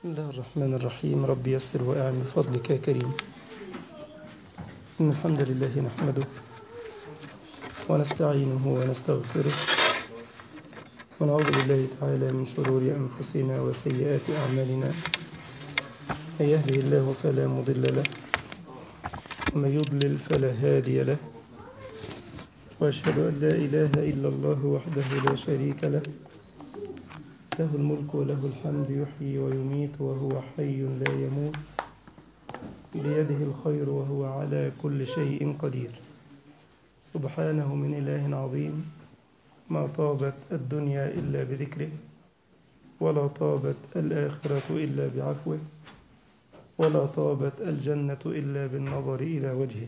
بسم الله الرحمن الرحيم رب يسر وأعن بفضلك يا كريم إن الحمد لله نحمده ونستعينه ونستغفره ونعوذ بالله تعالى من شرور أنفسنا وسيئات أعمالنا من يهده الله فلا مضل له ومن يضلل فلا هادي له وأشهد أن لا إله إلا الله وحده لا شريك له له الملك وله الحمد يحيي ويميت وهو حي لا يموت بيده الخير وهو على كل شيء قدير سبحانه من إله عظيم ما طابت الدنيا إلا بذكره ولا طابت الآخرة إلا بعفوه ولا طابت الجنة إلا بالنظر إلى وجهه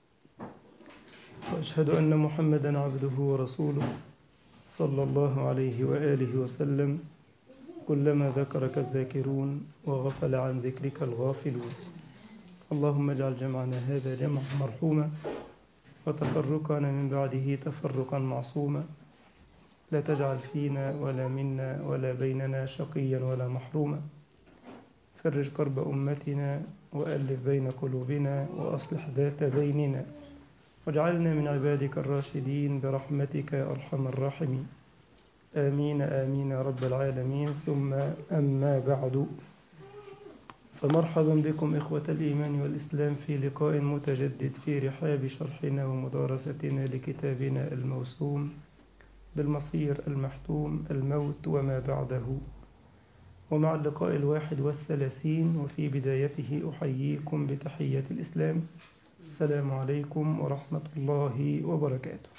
وأشهد أن محمدا عبده ورسوله صلى الله عليه وآله وسلم كلما ذكرك الذاكرون وغفل عن ذكرك الغافلون اللهم اجعل جمعنا هذا جمعا مرحوما وتفرقنا من بعده تفرقا معصوما لا تجعل فينا ولا منا ولا بيننا شقيا ولا محروما فرج كرب أمتنا وألف بين قلوبنا وأصلح ذات بيننا واجعلنا من عبادك الراشدين برحمتك يا أرحم الراحمين آمين آمين يا رب العالمين ثم أما بعد فمرحبا بكم إخوة الإيمان والإسلام في لقاء متجدد في رحاب شرحنا ومدارستنا لكتابنا الموسوم بالمصير المحتوم الموت وما بعده ومع اللقاء الواحد والثلاثين وفي بدايته أحييكم بتحية الإسلام السلام عليكم ورحمة الله وبركاته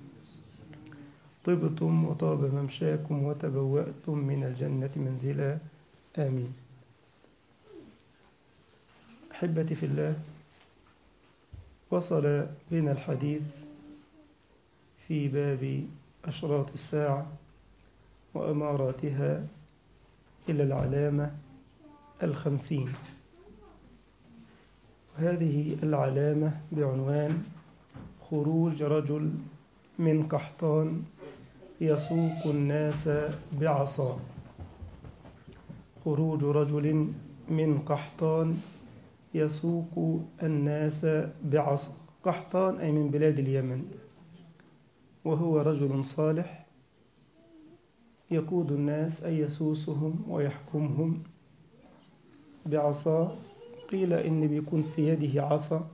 طبتم وطاب ممشاكم وتبوأتم من الجنة منزلا آمين أحبتي في الله وصل بنا الحديث في باب أشراط الساعة وأماراتها إلى العلامة الخمسين هذه العلامة بعنوان خروج رجل من قحطان يسوق الناس بعصا خروج رجل من قحطان يسوق الناس بعصا قحطان أي من بلاد اليمن وهو رجل صالح يقود الناس أي يسوسهم ويحكمهم بعصا قيل إن بيكون في يده عصا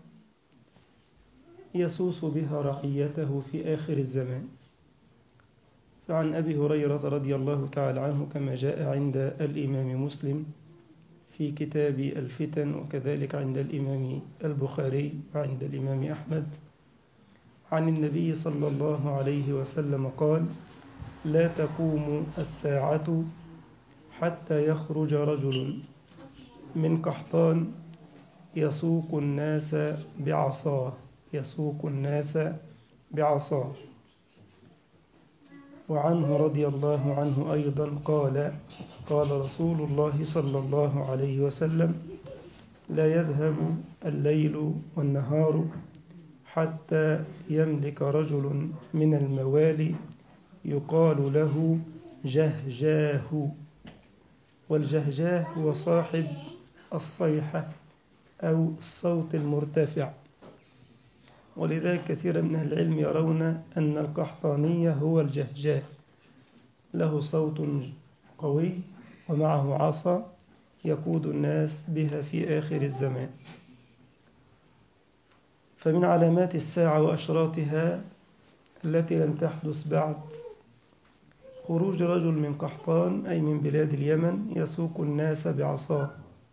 يسوس بها رعيته في آخر الزمان فعن أبي هريرة رضي الله تعالى عنه كما جاء عند الإمام مسلم في كتاب الفتن وكذلك عند الإمام البخاري وعند الإمام أحمد عن النبي صلى الله عليه وسلم قال لا تقوم الساعة حتى يخرج رجل من قحطان يسوق الناس بعصاه يسوق الناس بعصاه وعنه رضي الله عنه أيضا قال قال رسول الله صلى الله عليه وسلم لا يذهب الليل والنهار حتى يملك رجل من الموالي يقال له جهجاه والجهجاه هو صاحب الصيحة أو الصوت المرتفع ولذلك كثير من أهل العلم يرون أن القحطانية هو الجهجاه له صوت قوي ومعه عصا يقود الناس بها في آخر الزمان فمن علامات الساعة وأشراطها التي لم تحدث بعد خروج رجل من قحطان أي من بلاد اليمن يسوق الناس بعصاه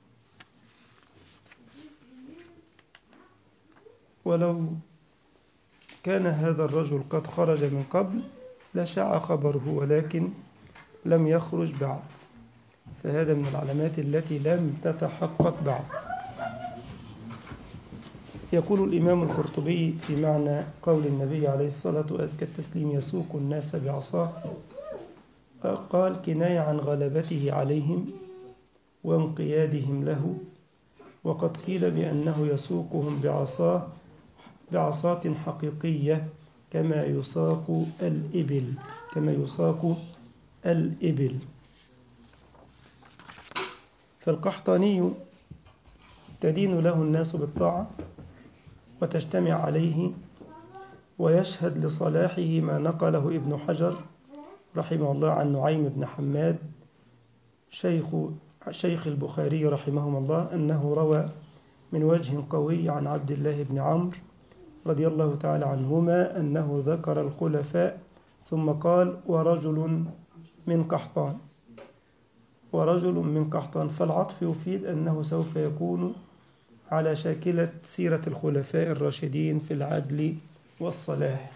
ولو كان هذا الرجل قد خرج من قبل لشاع خبره ولكن لم يخرج بعد فهذا من العلامات التي لم تتحقق بعد يقول الإمام القرطبي في معنى قول النبي عليه الصلاة وأزكى التسليم يسوق الناس بعصاه قال كناية عن غلبته عليهم وانقيادهم له وقد قيل بأنه يسوقهم بعصاه بعصات حقيقية كما يساق الإبل كما يساق الإبل فالقحطاني تدين له الناس بالطاعة وتجتمع عليه ويشهد لصلاحه ما نقله ابن حجر رحمه الله عن نعيم بن حماد شيخ شيخ البخاري رحمهما الله أنه روى من وجه قوي عن عبد الله بن عمرو رضي الله تعالى عنهما أنه ذكر الخلفاء ثم قال ورجل من قحطان ورجل من قحطان فالعطف يفيد أنه سوف يكون على شاكلة سيرة الخلفاء الراشدين في العدل والصلاح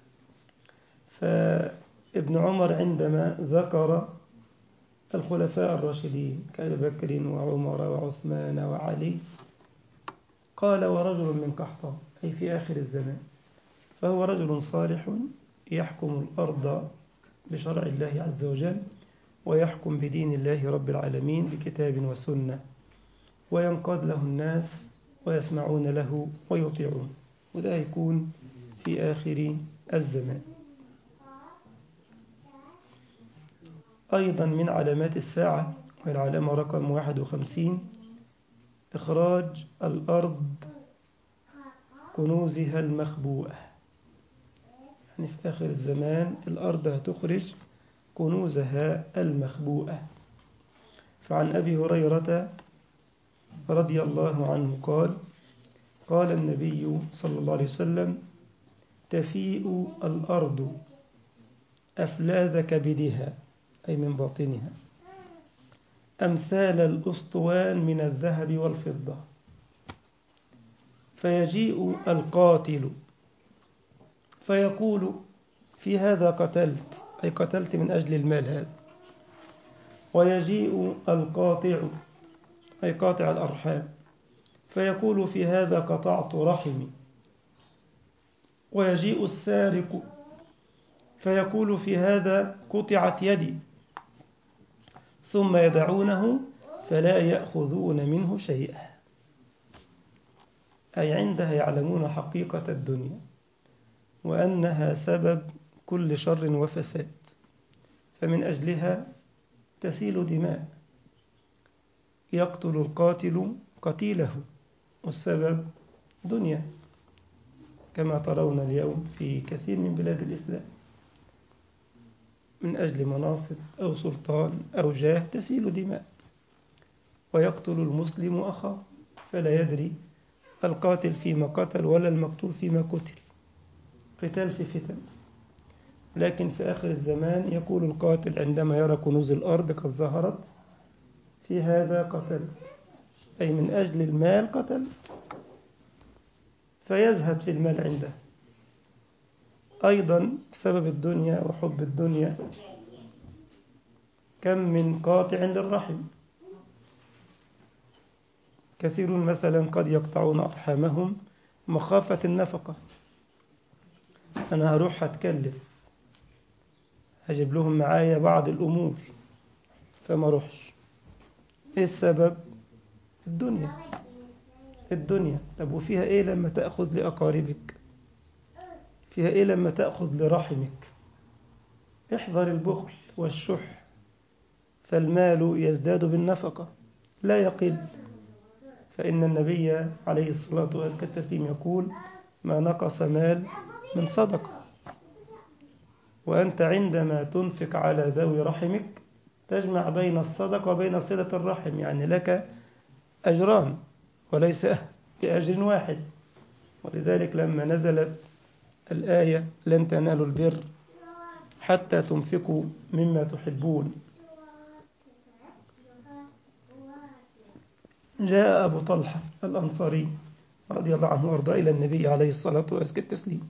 فابن عمر عندما ذكر الخلفاء الراشدين كأبي بكر وعمر وعثمان وعلي قال ورجل من قحطان أي في آخر الزمان فهو رجل صالح يحكم الأرض بشرع الله عز وجل ويحكم بدين الله رب العالمين بكتاب وسنة وينقاد له الناس ويسمعون له ويطيعون وده يكون في آخر الزمان أيضا من علامات الساعة والعلامة رقم 51 إخراج الأرض كنوزها المخبوءة يعني في آخر الزمان الأرض هتخرج كنوزها المخبوءة فعن أبي هريرة رضي الله عنه قال قال النبي صلى الله عليه وسلم تفيء الأرض أفلاذ كبدها أي من باطنها أمثال الأسطوان من الذهب والفضة فيجيء القاتل فيقول في هذا قتلت أي قتلت من أجل المال هذا ويجيء القاطع أي قاطع الأرحام فيقول في هذا قطعت رحمي ويجيء السارق فيقول في هذا قطعت يدي ثم يدعونه فلا يأخذون منه شيئا أي عندها يعلمون حقيقة الدنيا وأنها سبب كل شر وفساد فمن أجلها تسيل دماء يقتل القاتل قتيله والسبب دنيا كما ترون اليوم في كثير من بلاد الإسلام من أجل مناصب أو سلطان أو جاه تسيل دماء ويقتل المسلم أخاه فلا يدري القاتل فيما قتل ولا المقتول فيما قتل قتال في فتن لكن في آخر الزمان يقول القاتل عندما يرى كنوز الأرض قد ظهرت في هذا قتلت أي من أجل المال قتلت فيزهد في المال عنده أيضا بسبب الدنيا وحب الدنيا كم من قاطع للرحم كثير مثلا قد يقطعون أرحامهم مخافة النفقة أنا هروح هتكلف هجيب لهم معايا بعض الأمور فما روحش إيه السبب؟ الدنيا الدنيا طب وفيها إيه لما تأخذ لأقاربك فيها إيه لما تأخذ لرحمك احذر البخل والشح فالمال يزداد بالنفقة لا يقل فإن النبي عليه الصلاة والسلام يقول ما نقص مال من صدقة وأنت عندما تنفق على ذوي رحمك تجمع بين الصدقة وبين صلة الرحم يعني لك أجران وليس بأجر واحد ولذلك لما نزلت الآية لن تنالوا البر حتى تنفقوا مما تحبون جاء أبو طلحة الأنصاري رضي الله عنه وارضاه إلى النبي عليه الصلاة وأزكى التسليم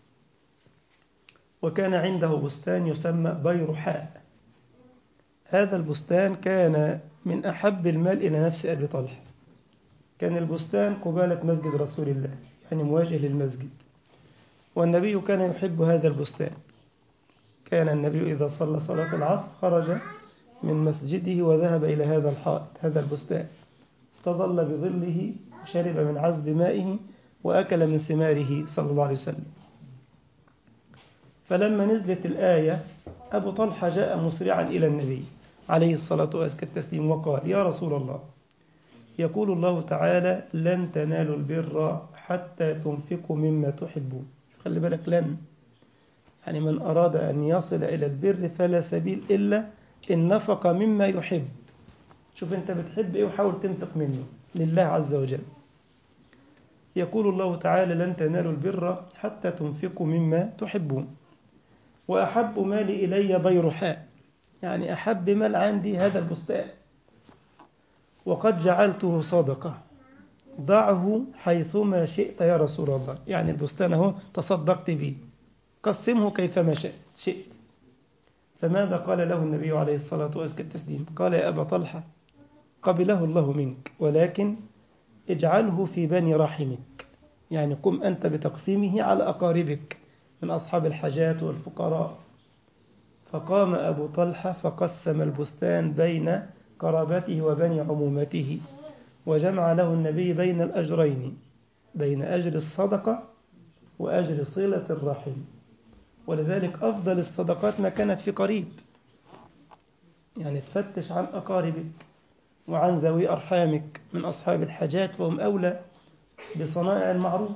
وكان عنده بستان يسمى بيرحاء هذا البستان كان من أحب المال إلى نفس أبي طلحة كان البستان قبالة مسجد رسول الله يعني مواجه للمسجد والنبي كان يحب هذا البستان كان النبي إذا صلى صلاة العصر خرج من مسجده وذهب إلى هذا الحائط هذا البستان استظل بظله وشرب من عذب مائه وأكل من ثماره صلى الله عليه وسلم فلما نزلت الآية أبو طلحة جاء مسرعا إلى النبي عليه الصلاة وأزكى التسليم وقال يا رسول الله يقول الله تعالى لن تنالوا البر حتى تنفقوا مما تحبون خلي بالك لن يعني من أراد أن يصل إلى البر فلا سبيل إلا إن نفق مما يحب شوف أنت بتحب إيه وحاول تنفق منه لله عز وجل يقول الله تعالى لن تنالوا البر حتى تنفقوا مما تحبون وأحب مالي إلي بيرحاء يعني أحب مال عندي هذا البستان وقد جعلته صدقة ضعه حيثما شئت يا رسول الله يعني البستان اهو تصدقت به قسمه كيفما شئت شئت فماذا قال له النبي عليه الصلاة والسلام التسليم قال يا أبا طلحة قبله الله منك ولكن اجعله في بني رحمك يعني قم أنت بتقسيمه على أقاربك من أصحاب الحاجات والفقراء فقام أبو طلحة فقسم البستان بين قرابته وبني عمومته وجمع له النبي بين الأجرين بين أجر الصدقة وأجر صلة الرحم ولذلك أفضل الصدقات ما كانت في قريب يعني تفتش عن أقاربك وعن ذوي أرحامك من أصحاب الحاجات فهم أولى بصنائع المعروف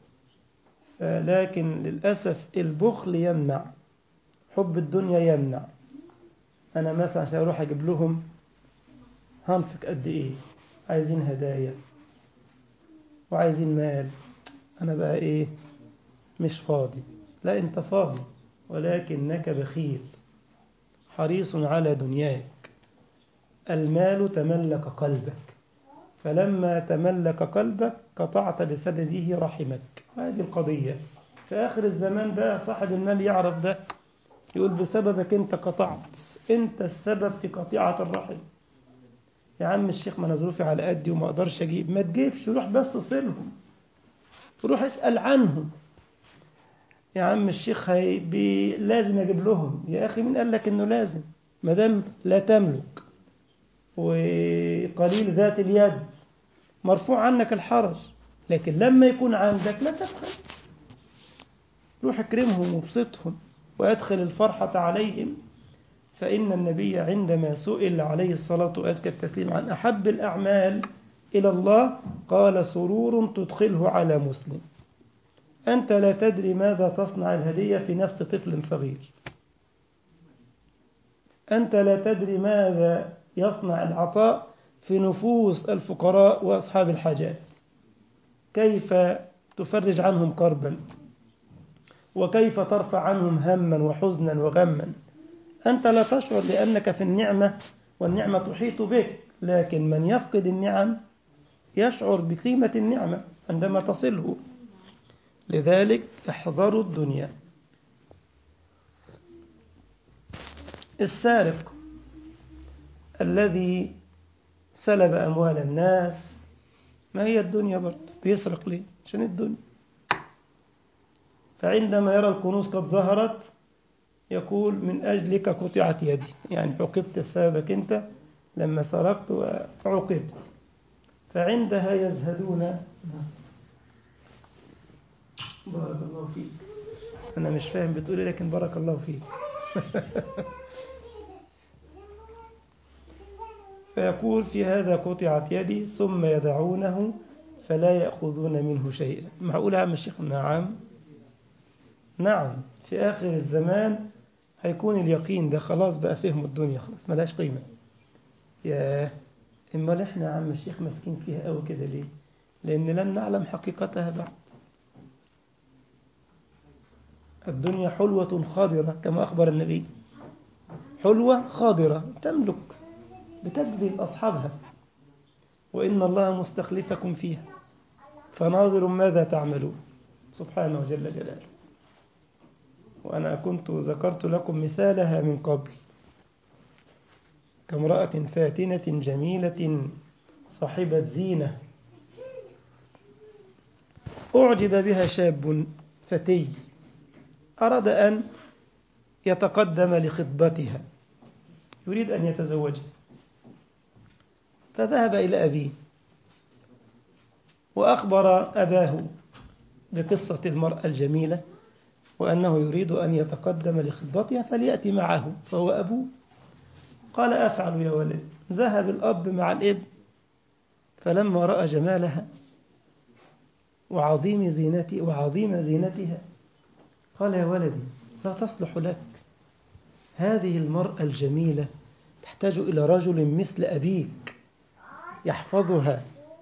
لكن للأسف البخل يمنع حب الدنيا يمنع أنا مثلا عشان أروح أجيب لهم هنفق قد إيه عايزين هدايا وعايزين مال أنا بقى إيه مش فاضي لا أنت فاضي ولكنك بخيل حريص على دنياك المال تملك قلبك فلما تملك قلبك قطعت بسببه رحمك هذه القضية في آخر الزمان بقى صاحب المال يعرف ده يقول بسببك أنت قطعت أنت السبب في قطيعة الرحم يا عم الشيخ ما انا ظروفي على قدي وما اقدرش اجيب ما تجيبش روح بس صلهم روح اسال عنهم يا عم الشيخ هي بي لازم اجيب لهم يا اخي مين قال لك انه لازم ما دام لا تملك وقليل ذات اليد مرفوع عنك الحرج لكن لما يكون عندك لا تبخل روح اكرمهم وابسطهم وادخل الفرحة عليهم فإن النبي عندما سئل عليه الصلاة وأزكى التسليم عن أحب الأعمال إلى الله قال سرور تدخله على مسلم أنت لا تدري ماذا تصنع الهدية في نفس طفل صغير أنت لا تدري ماذا يصنع العطاء في نفوس الفقراء وأصحاب الحاجات كيف تفرج عنهم كربا وكيف ترفع عنهم هما وحزنا وغما أنت لا تشعر لأنك في النعمة والنعمة تحيط بك لكن من يفقد النعم يشعر بقيمة النعمة عندما تصله لذلك احذروا الدنيا السارق الذي سلب أموال الناس ما هي الدنيا برضه بيسرق ليه عشان الدنيا فعندما يرى الكنوز قد ظهرت يقول من أجلك قطعت يدي يعني عوقبت بسببك أنت لما سرقت وعوقبت فعندها يزهدون بارك الله فيك أنا مش فاهم بتقولي لكن بارك الله فيك فيقول في هذا قطعت يدي ثم يدعونه فلا يأخذون منه شيئا معقول يا عم الشيخ نعم نعم في آخر الزمان هيكون اليقين ده خلاص بقى فهم الدنيا خلاص ملهاش قيمة يا امال احنا يا عم الشيخ ماسكين فيها قوي كده ليه لأن لم نعلم حقيقتها بعد الدنيا حلوة خاضرة كما أخبر النبي حلوة خاضرة تملك بتجذب أصحابها وإن الله مستخلفكم فيها فناظر ماذا تعملون سبحانه جل جلاله وأنا كنت ذكرت لكم مثالها من قبل كامرأة فاتنة جميلة صاحبة زينة أعجب بها شاب فتي أراد أن يتقدم لخطبتها يريد أن يتزوجها فذهب إلى أبيه وأخبر أباه بقصة المرأة الجميلة وأنه يريد أن يتقدم لخطبتها فليأتي معه فهو أبوه قال أفعل يا ولد ذهب الأب مع الابن فلما رأى جمالها وعظيم زينتي وعظيم زينتها قال يا ولدي لا تصلح لك هذه المرأة الجميلة تحتاج إلى رجل مثل أبيك يحفظها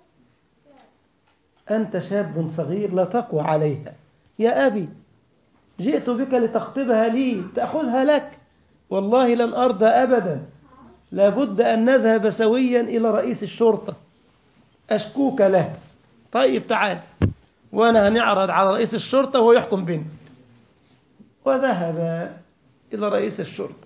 أنت شاب صغير لا تقوى عليها يا أبي جئت بك لتخطبها لي تأخذها لك والله لن أرضى أبدا لابد أن نذهب سويا إلى رئيس الشرطة أشكوك له طيب تعال وأنا هنعرض على رئيس الشرطة وهو يحكم بنا وذهب إلى رئيس الشرطة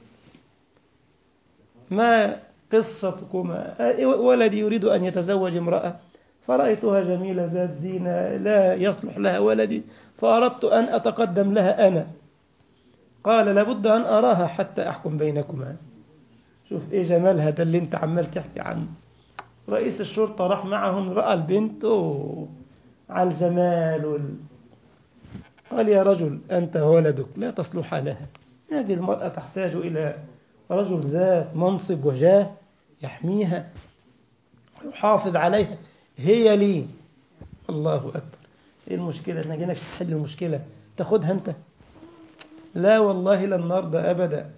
ما قصتكما ولدي يريد أن يتزوج امرأة فرأيتها جميلة ذات زينة لا يصلح لها ولدي فأردت أن أتقدم لها أنا قال لابد أن أراها حتى أحكم بينكما شوف إيه جمالها ده اللي أنت عمال تحكي عنه رئيس الشرطة راح معهم رأى البنت أوه على الجمال وال... قال يا رجل أنت ولدك لا تصلح لها هذه المرأة تحتاج إلى رجل ذات منصب وجاه يحميها ويحافظ عليها هي لي الله أكبر إيه المشكلة إحنا جيناك تحل المشكلة تاخدها أنت لا والله لن نرضى أبدا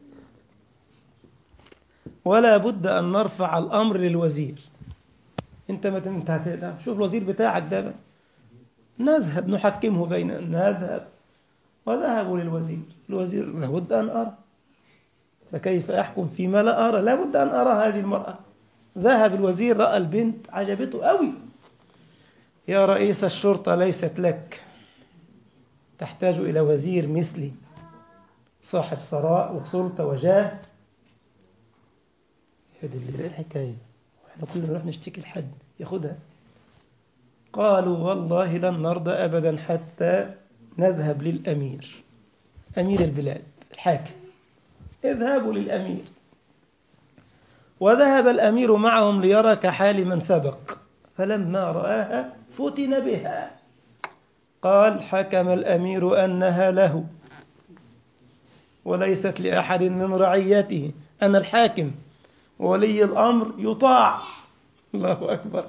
ولا بد أن نرفع الأمر للوزير أنت ما انت شوف الوزير بتاعك ده بقى. نذهب نحكمه بيننا نذهب وذهبوا للوزير الوزير لابد أن أرى فكيف أحكم فيما لا أرى لابد أن أرى هذه المرأة ذهب الوزير رأى البنت عجبته قوي يا رئيس الشرطة ليست لك تحتاج إلى وزير مثلي صاحب ثراء وسلطة وجاه هذه اللي الحكاية احنا كلنا نروح نشتكي لحد ياخدها قالوا والله لن نرضى أبدا حتى نذهب للأمير أمير البلاد الحاكم اذهبوا للأمير وذهب الأمير معهم ليرى كحال من سبق فلما رآها فتن بها قال حكم الأمير أنها له وليست لأحد من رعيته أنا الحاكم وولي الأمر يطاع الله أكبر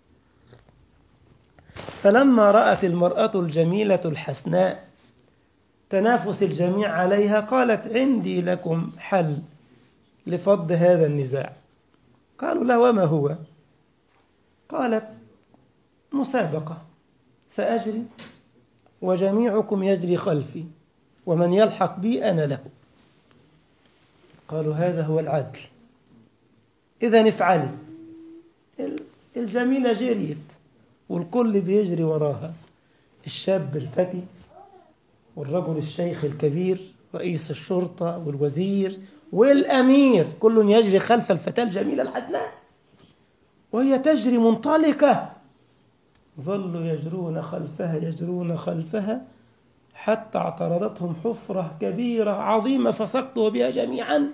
فلما رأت المرأة الجميلة الحسناء تنافس الجميع عليها قالت عندي لكم حل لفض هذا النزاع قالوا لا وما هو قالت مسابقة سأجري وجميعكم يجري خلفي ومن يلحق بي أنا له قالوا هذا هو العدل إذا افعلي الجميلة جريت والكل بيجري وراها الشاب الفتي والرجل الشيخ الكبير رئيس الشرطة والوزير والأمير كل يجري خلف الفتاة الجميلة الحسناء وهي تجري منطلقة ظلوا يجرون خلفها يجرون خلفها حتى اعترضتهم حفرة كبيرة عظيمة فسقطوا بها جميعا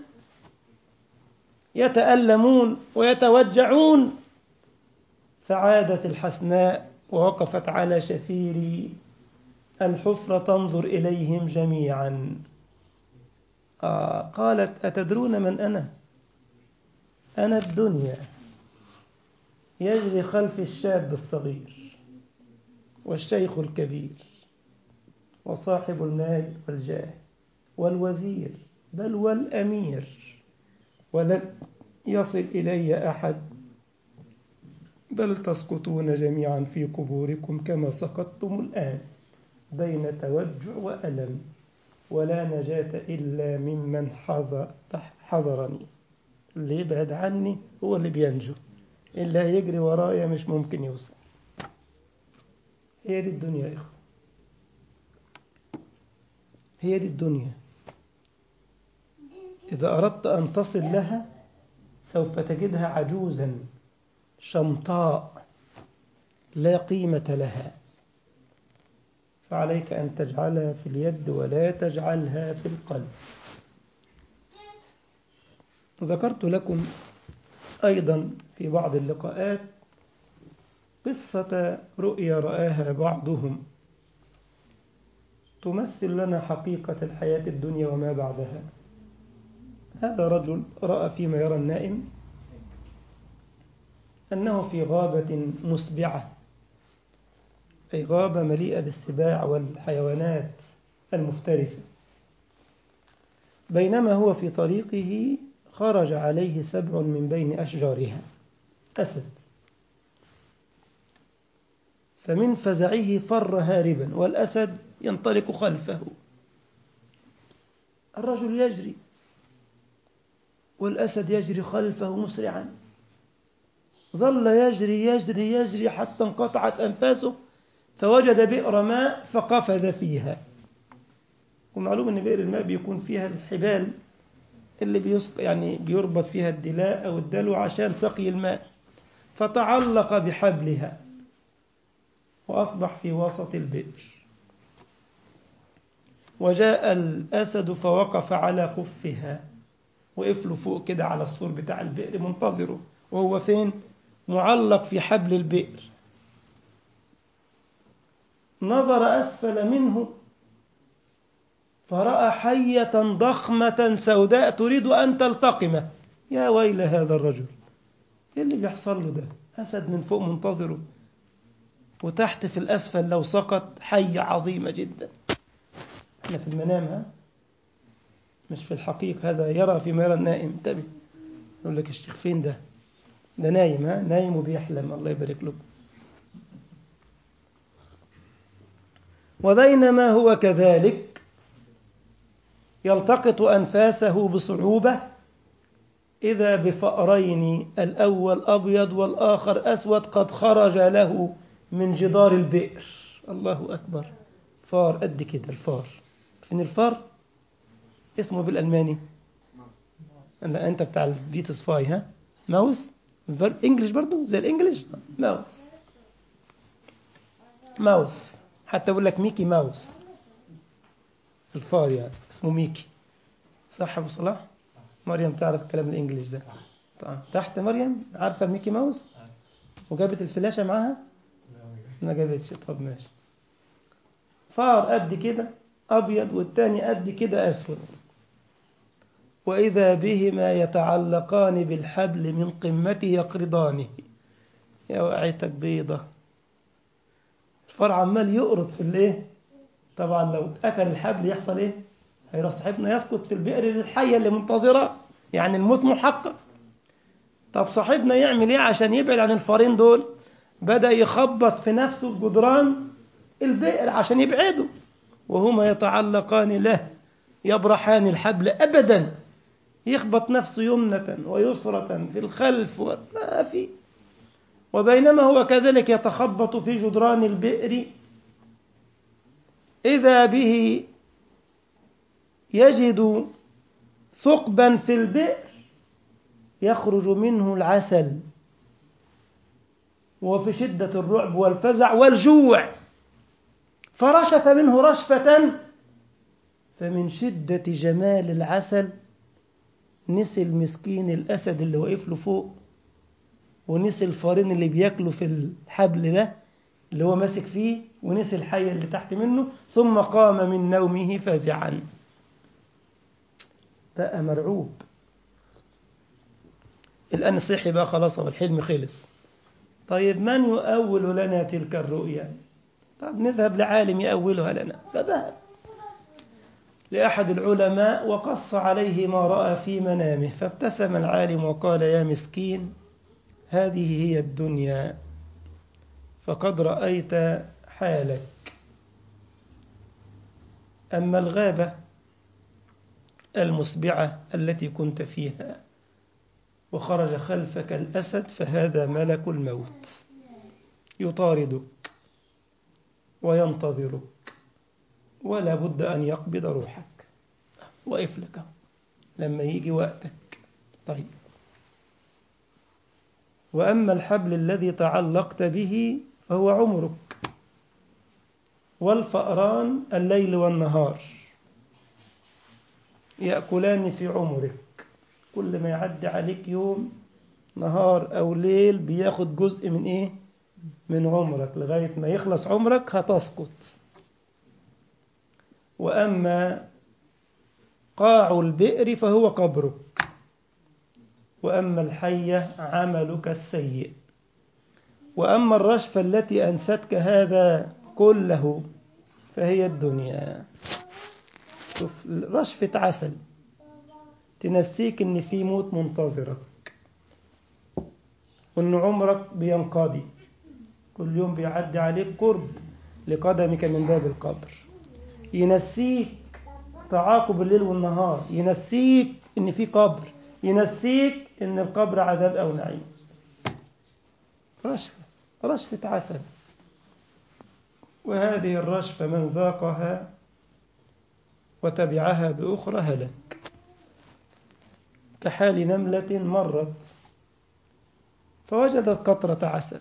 يتألمون ويتوجعون فعادت الحسناء ووقفت على شفير الحفرة تنظر إليهم جميعا آه قالت أتدرون من أنا أنا الدنيا يجري خلف الشاب الصغير والشيخ الكبير وصاحب المال والجاه والوزير بل والأمير ولن يصل إلي أحد بل تسقطون جميعا في قبوركم كما سقطتم الآن بين توجع وألم ولا نجاة إلا ممن حضر حضرني اللي يبعد عني هو اللي بينجو اللي هيجري ورايا مش ممكن يوصل هي دي الدنيا يا إخوة هي دي الدنيا إذا أردت أن تصل لها سوف تجدها عجوزا شمطاء لا قيمة لها فعليك أن تجعلها في اليد ولا تجعلها في القلب ذكرت لكم أيضا في بعض اللقاءات قصة رؤيا رآها بعضهم تمثل لنا حقيقة الحياة الدنيا وما بعدها هذا رجل رأى فيما يرى النائم أنه في غابة مسبعة أي غابة مليئة بالسباع والحيوانات المفترسة بينما هو في طريقه خرج عليه سبع من بين أشجارها أسد فمن فزعه فر هاربا والأسد ينطلق خلفه الرجل يجري والأسد يجري خلفه مسرعا ظل يجري يجري يجري حتى انقطعت أنفاسه فوجد بئر ماء فقفز فيها ومعلوم ان بئر الماء بيكون فيها الحبال اللي بيسق يعني بيربط فيها الدلاء او الدلو عشان سقي الماء فتعلق بحبلها واصبح في وسط البئر وجاء الاسد فوقف على خفها وقف له فوق كده على السور بتاع البئر منتظره وهو فين معلق في حبل البئر نظر اسفل منه فرأى حية ضخمة سوداء تريد أن تلتقمه يا ويل هذا الرجل إيه اللي بيحصل له ده أسد من فوق منتظره وتحت في الأسفل لو سقط حية عظيمة جدا احنا في المنام ها مش في الحقيقة هذا يرى فيما يرى النائم انتبه يقول لك الشيخ فين ده ده نايم ها نايم وبيحلم الله يبارك له وبينما هو كذلك يلتقط أنفاسه بصعوبة إذا بفأرين الأول أبيض والآخر أسود قد خرج له من جدار البئر الله أكبر فار قد كده الفار فين الفار اسمه بالألماني لا أنت بتاع الفيتس فاي ها ماوس انجلش برضو زي الانجليش ماوس ماوس حتى اقول لك ميكي ماوس الفار يعني اسمه ميكي صح ابو صلاح مريم تعرف الكلام الانجليش ده طيب. تحت مريم عارفه الميكي ماوس وجابت الفلاشه معاها ما جابتش طب ماشي فار قد كده ابيض والتاني قد كده اسود واذا بهما يتعلقان بالحبل من قمته يقرضانه يا وقعتك بيضه الفار عمال يقرض في الايه طبعا لو اكل الحبل يحصل ايه هيروح صاحبنا يسقط في البئر الحيه اللي منتظره يعني الموت محقق طب صاحبنا يعمل ايه عشان يبعد عن الفارين دول بدا يخبط في نفسه في جدران البئر عشان يبعده وهما يتعلقان له يبرحان الحبل ابدا يخبط نفسه يمنة ويسرة في الخلف ما في وبينما هو كذلك يتخبط في جدران البئر إذا به يجد ثقبا في البئر يخرج منه العسل وفي شدة الرعب والفزع والجوع فرشف منه رشفة فمن شدة جمال العسل نسي المسكين الأسد اللي واقف له فوق ونسي الفارين اللي بياكلوا في الحبل ده اللي هو ماسك فيه ونسي الحية اللي تحت منه ثم قام من نومه فزعا بقى مرعوب الآن صحي بقى خلاص والحلم خلص طيب من يؤول لنا تلك الرؤيا طب نذهب لعالم يأولها لنا فذهب لأحد العلماء وقص عليه ما رأى في منامه فابتسم العالم وقال يا مسكين هذه هي الدنيا فقد رأيت حالك أما الغابة المسبعة التي كنت فيها وخرج خلفك الأسد فهذا ملك الموت يطاردك وينتظرك ولا بد أن يقبض روحك وقف لك لما يجي وقتك طيب وأما الحبل الذي تعلقت به فهو عمرك والفأران الليل والنهار يأكلان في عمرك كل ما يعدي عليك يوم نهار أو ليل بياخد جزء من إيه؟ من عمرك لغاية ما يخلص عمرك هتسقط وأما قاع البئر فهو قبرك وأما الحية عملك السيء وأما الرشفة التي أنستك هذا كله فهي الدنيا شوف رشفة عسل تنسيك إن في موت منتظرك وإن عمرك بينقضي كل يوم بيعدي عليك قرب لقدمك من باب القبر ينسيك تعاقب الليل والنهار ينسيك إن في قبر ينسيك إن القبر عذاب أو نعيم رشفة رشفة عسل وهذه الرشفة من ذاقها وتبعها بأخرى هلك كحال نملة مرت فوجدت قطرة عسل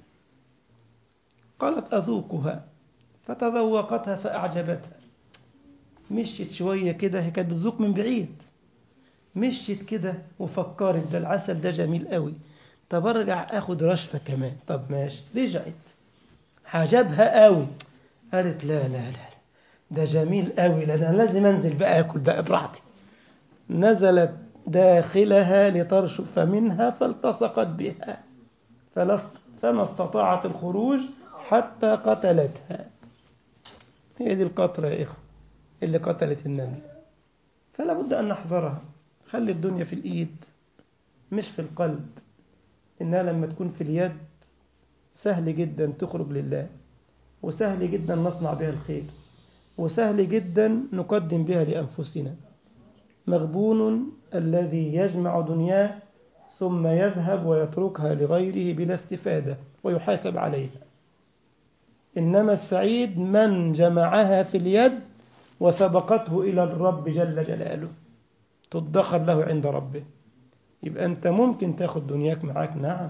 قالت أذوقها فتذوقتها فأعجبتها مشيت شوية كده هي كانت بتذوق من بعيد مشيت كده وفكرت ده العسل ده جميل قوي طب ارجع اخد رشفة كمان طب ماشي رجعت عجبها قوي قالت لا لا لا ده جميل قوي لا انا لازم انزل بقى اكل بقى براحتي نزلت داخلها لترشف منها فالتصقت بها فما استطاعت الخروج حتى قتلتها هي دي القطرة يا إخوة اللي قتلت النمل فلا بد أن نحذرها خلي الدنيا في الإيد مش في القلب إنها لما تكون في اليد سهل جدا تخرج لله وسهل جدا نصنع بها الخير وسهل جدا نقدم بها لأنفسنا مغبون الذي يجمع دنياه ثم يذهب ويتركها لغيره بلا استفادة ويحاسب عليها إنما السعيد من جمعها في اليد وسبقته إلى الرب جل جلاله تدخر له عند ربه يبقى أنت ممكن تاخد دنياك معاك نعم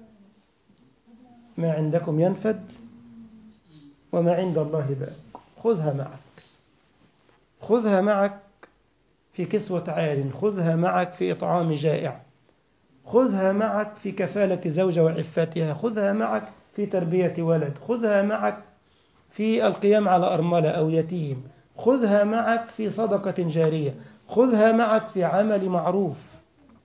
ما عندكم ينفد وما عند الله باق خذها معك خذها معك في كسوة عار خذها معك في إطعام جائع خذها معك في كفالة زوجة وعفتها خذها معك في تربية ولد خذها معك في القيام على أرملة أو يتيم خذها معك في صدقة جارية خذها معك في عمل معروف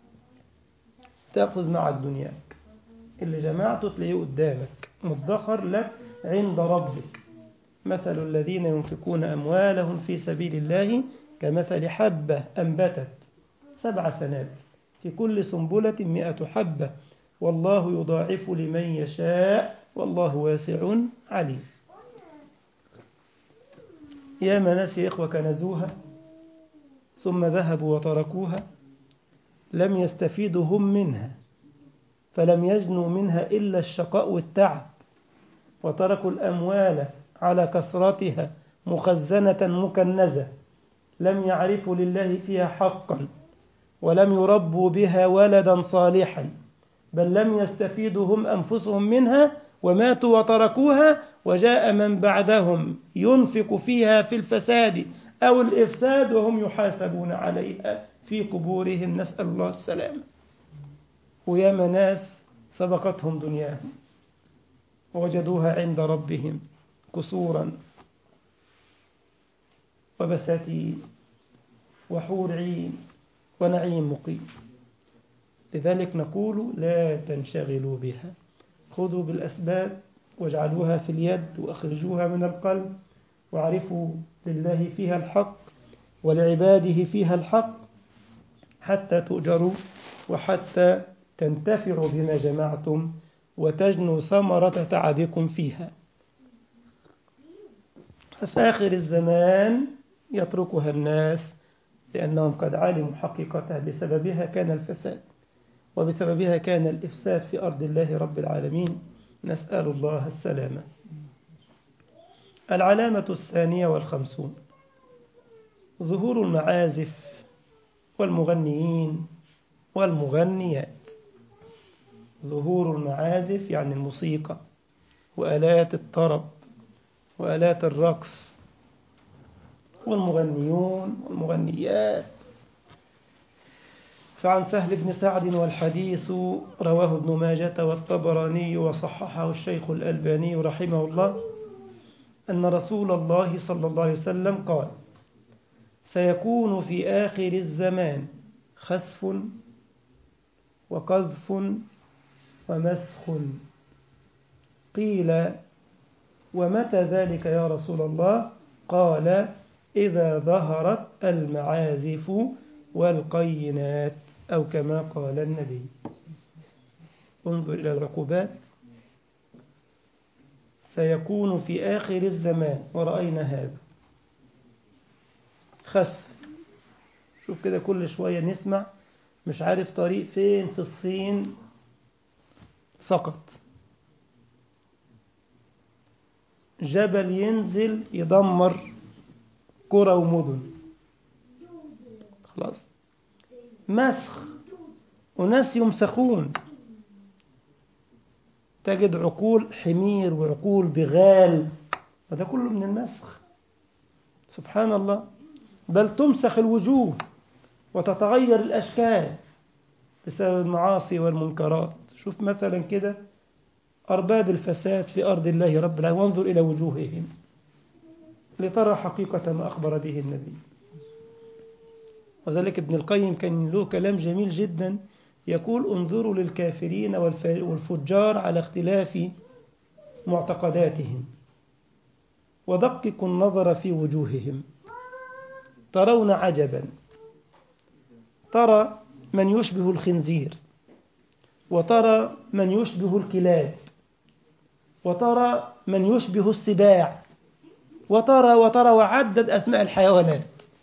تأخذ معك دنياك اللي جمعته تلاقيه قدامك مدخر لك عند ربك مثل الذين ينفقون أموالهم في سبيل الله كمثل حبة أنبتت سبع سنابل في كل سنبلة مئة حبة والله يضاعف لمن يشاء والله واسع عليم يا ناس يا إخوة كنزوها ثم ذهبوا وتركوها لم يستفيدوا هم منها فلم يجنوا منها إلا الشقاء والتعب وتركوا الأموال على كثرتها مخزنة مكنزة لم يعرفوا لله فيها حقا ولم يربوا بها ولدا صالحا بل لم يستفيدوا هم أنفسهم منها وماتوا وتركوها وجاء من بعدهم ينفق فيها في الفساد أو الإفساد وهم يحاسبون عليها في قبورهم نسأل الله السلامة وياما ناس سبقتهم دنياهم ووجدوها عند ربهم قصورا وبساتين وحور عين ونعيم مقيم لذلك نقول لا تنشغلوا بها خذوا بالأسباب واجعلوها في اليد وأخرجوها من القلب واعرفوا لله فيها الحق ولعباده فيها الحق حتى تؤجروا وحتى تنتفعوا بما جمعتم وتجنوا ثمرة تعبكم فيها ففي آخر الزمان يتركها الناس لأنهم قد علموا حقيقتها بسببها كان الفساد وبسببها كان الإفساد في أرض الله رب العالمين نسأل الله السلامة العلامة الثانية والخمسون ظهور المعازف والمغنيين والمغنيات ظهور المعازف يعني الموسيقى وآلات الطرب وآلات الرقص والمغنيون والمغنيات فعن سهل بن سعد والحديث رواه ابن ماجة والطبراني وصححه الشيخ الألباني رحمه الله أن رسول الله صلى الله عليه وسلم قال سيكون في آخر الزمان خسف وقذف ومسخ قيل ومتى ذلك يا رسول الله قال إذا ظهرت المعازف والقينات أو كما قال النبي انظر إلى العقوبات سيكون في آخر الزمان ورأينا هذا خسف شوف كده كل شوية نسمع مش عارف طريق فين في الصين سقط جبل ينزل يدمر قرى ومدن خلاص مسخ وناس يمسخون تجد عقول حمير وعقول بغال وده كله من المسخ سبحان الله بل تمسخ الوجوه وتتغير الأشكال بسبب المعاصي والمنكرات شوف مثلا كده أرباب الفساد في أرض الله رب العالمين وانظر إلى وجوههم لترى حقيقة ما أخبر به النبي وذلك ابن القيم كان له كلام جميل جدا يقول انظروا للكافرين والفجار على اختلاف معتقداتهم ودققوا النظر في وجوههم ترون عجبا ترى من يشبه الخنزير وترى من يشبه الكلاب وترى من يشبه السباع وترى وترى وعدد أسماء الحيوانات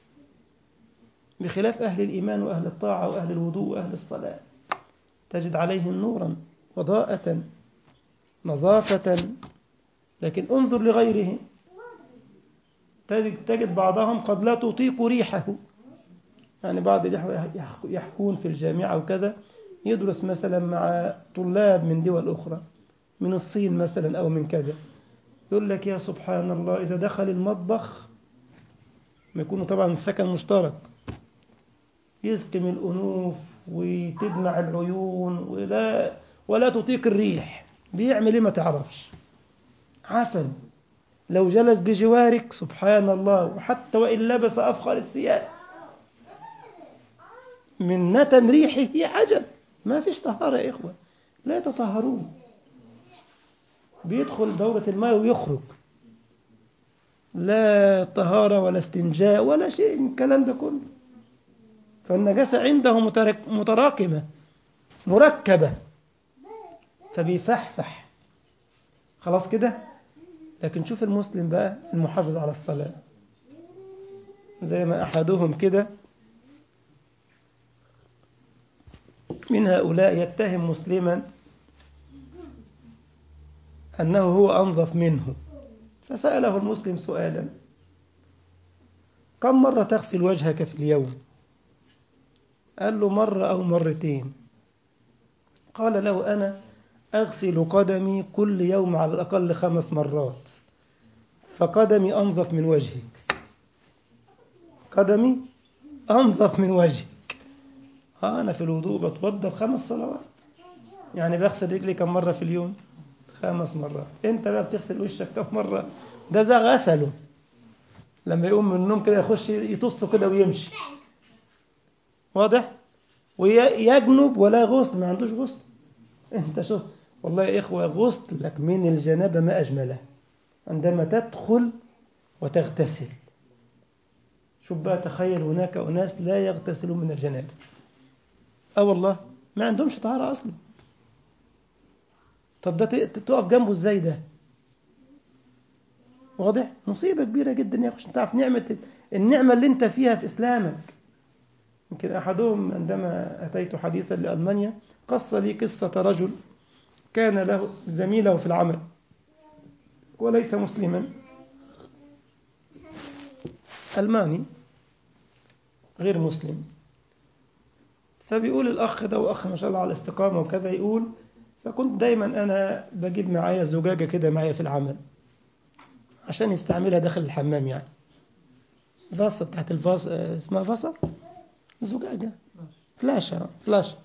بخلاف أهل الإيمان وأهل الطاعة وأهل الوضوء وأهل الصلاة تجد عليهم نورا وضاءة نظافة لكن انظر لغيرهم تجد بعضهم قد لا تطيق ريحه يعني بعض يحكون في الجامعة وكذا يدرس مثلا مع طلاب من دول أخرى من الصين مثلا أو من كذا يقول لك يا سبحان الله إذا دخل المطبخ ما يكونوا طبعا السكن مشترك يسقم الأنوف وتدمع العيون ولا ولا تطيق الريح بيعمل ايه ما تعرفش عفن لو جلس بجوارك سبحان الله وحتى وإن لبس أفخر الثياب من نتن ريحه عجب ما فيش طهارة يا إخوة لا يتطهرون بيدخل دورة الماء ويخرج لا طهارة ولا استنجاء ولا شيء من الكلام ده كله فالنجاسة عنده متراكمة مركبة فبيفحفح خلاص كده لكن شوف المسلم بقى المحافظ على الصلاة زي ما أحدهم كده من هؤلاء يتهم مسلما أنه هو أنظف منه فسأله المسلم سؤالا كم مرة تغسل وجهك في اليوم قال له مرة أو مرتين قال له أنا أغسل قدمي كل يوم على الأقل خمس مرات فقدمي أنظف من وجهك قدمي أنظف من وجهك آه أنا في الوضوء بتوضى خمس صلوات يعني بغسل رجلي كم مرة في اليوم خمس مرات أنت بقى بتغسل وشك كم مرة ده زي غسله لما يقوم من النوم كده يخش يطصه كده ويمشي واضح ويجنب ولا غسل ما عندوش غسل انت شوف والله يا إخوة غسلك من الجنابة ما أجمله عندما تدخل وتغتسل شوف بقى تخيل هناك أناس لا يغتسلون من الجنابة اه والله ما عندهمش طهارة أصلا طب ده تقف جنبه ازاي ده واضح مصيبة كبيرة جدا يا أخي تعرف نعمة النعمة اللي انت فيها في إسلامك يمكن أحدهم عندما أتيت حديثا لألمانيا قص لي قصة رجل كان له زميله في العمل وليس مسلما ألماني غير مسلم فبيقول الأخ ده وأخ ما شاء الله على الاستقامة وكذا يقول فكنت دايما أنا بجيب معايا زجاجة كده معايا في العمل عشان يستعملها داخل الحمام يعني فاصة بتاعت الفاص اسمها فاصة زجاجة فلاشة فلاشة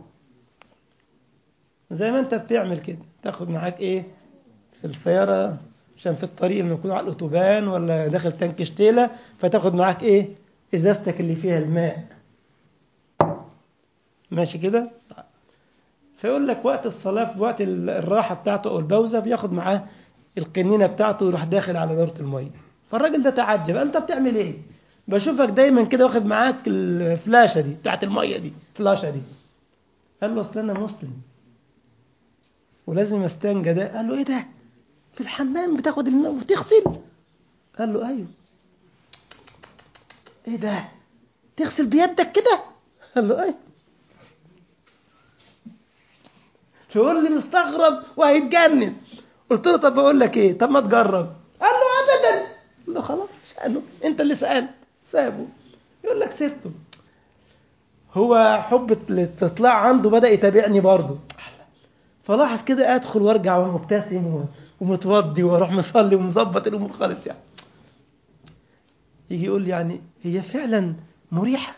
زي ما انت بتعمل كده تاخد معاك ايه في السيارة عشان في الطريق لما يكون على الأوتوبان ولا داخل تانك شتيلة فتاخد معاك ايه ازازتك اللي فيها الماء ماشي كده فيقول لك وقت الصلاة في وقت الراحة بتاعته أو البوزة بياخد معاه القنينة بتاعته ويروح داخل على دورة المية فالراجل ده تعجب أنت بتعمل إيه؟ بشوفك دايما كده واخد معاك الفلاشة دي بتاعت المية دي الفلاشة دي قال له أصل أنا مسلم ولازم استنجى ده قال له إيه ده؟ في الحمام بتاخد الماء وتغسل؟ قال له أيوه إيه ده؟ تغسل بيدك كده؟ قال له أيوه فيقول لي مستغرب وهيتجنن قلت له طب بقول لك ايه طب ما تجرب قال له ابدا قال له خلاص شأنه انت اللي سالت سابه يقول لك سبته هو حب الاستطلاع عنده بدا يتابعني برضه فلاحظ كده ادخل وارجع ومبتسم ومتوضي واروح مصلي ومظبط الامور خالص يعني يجي يقول لي يعني هي فعلا مريحه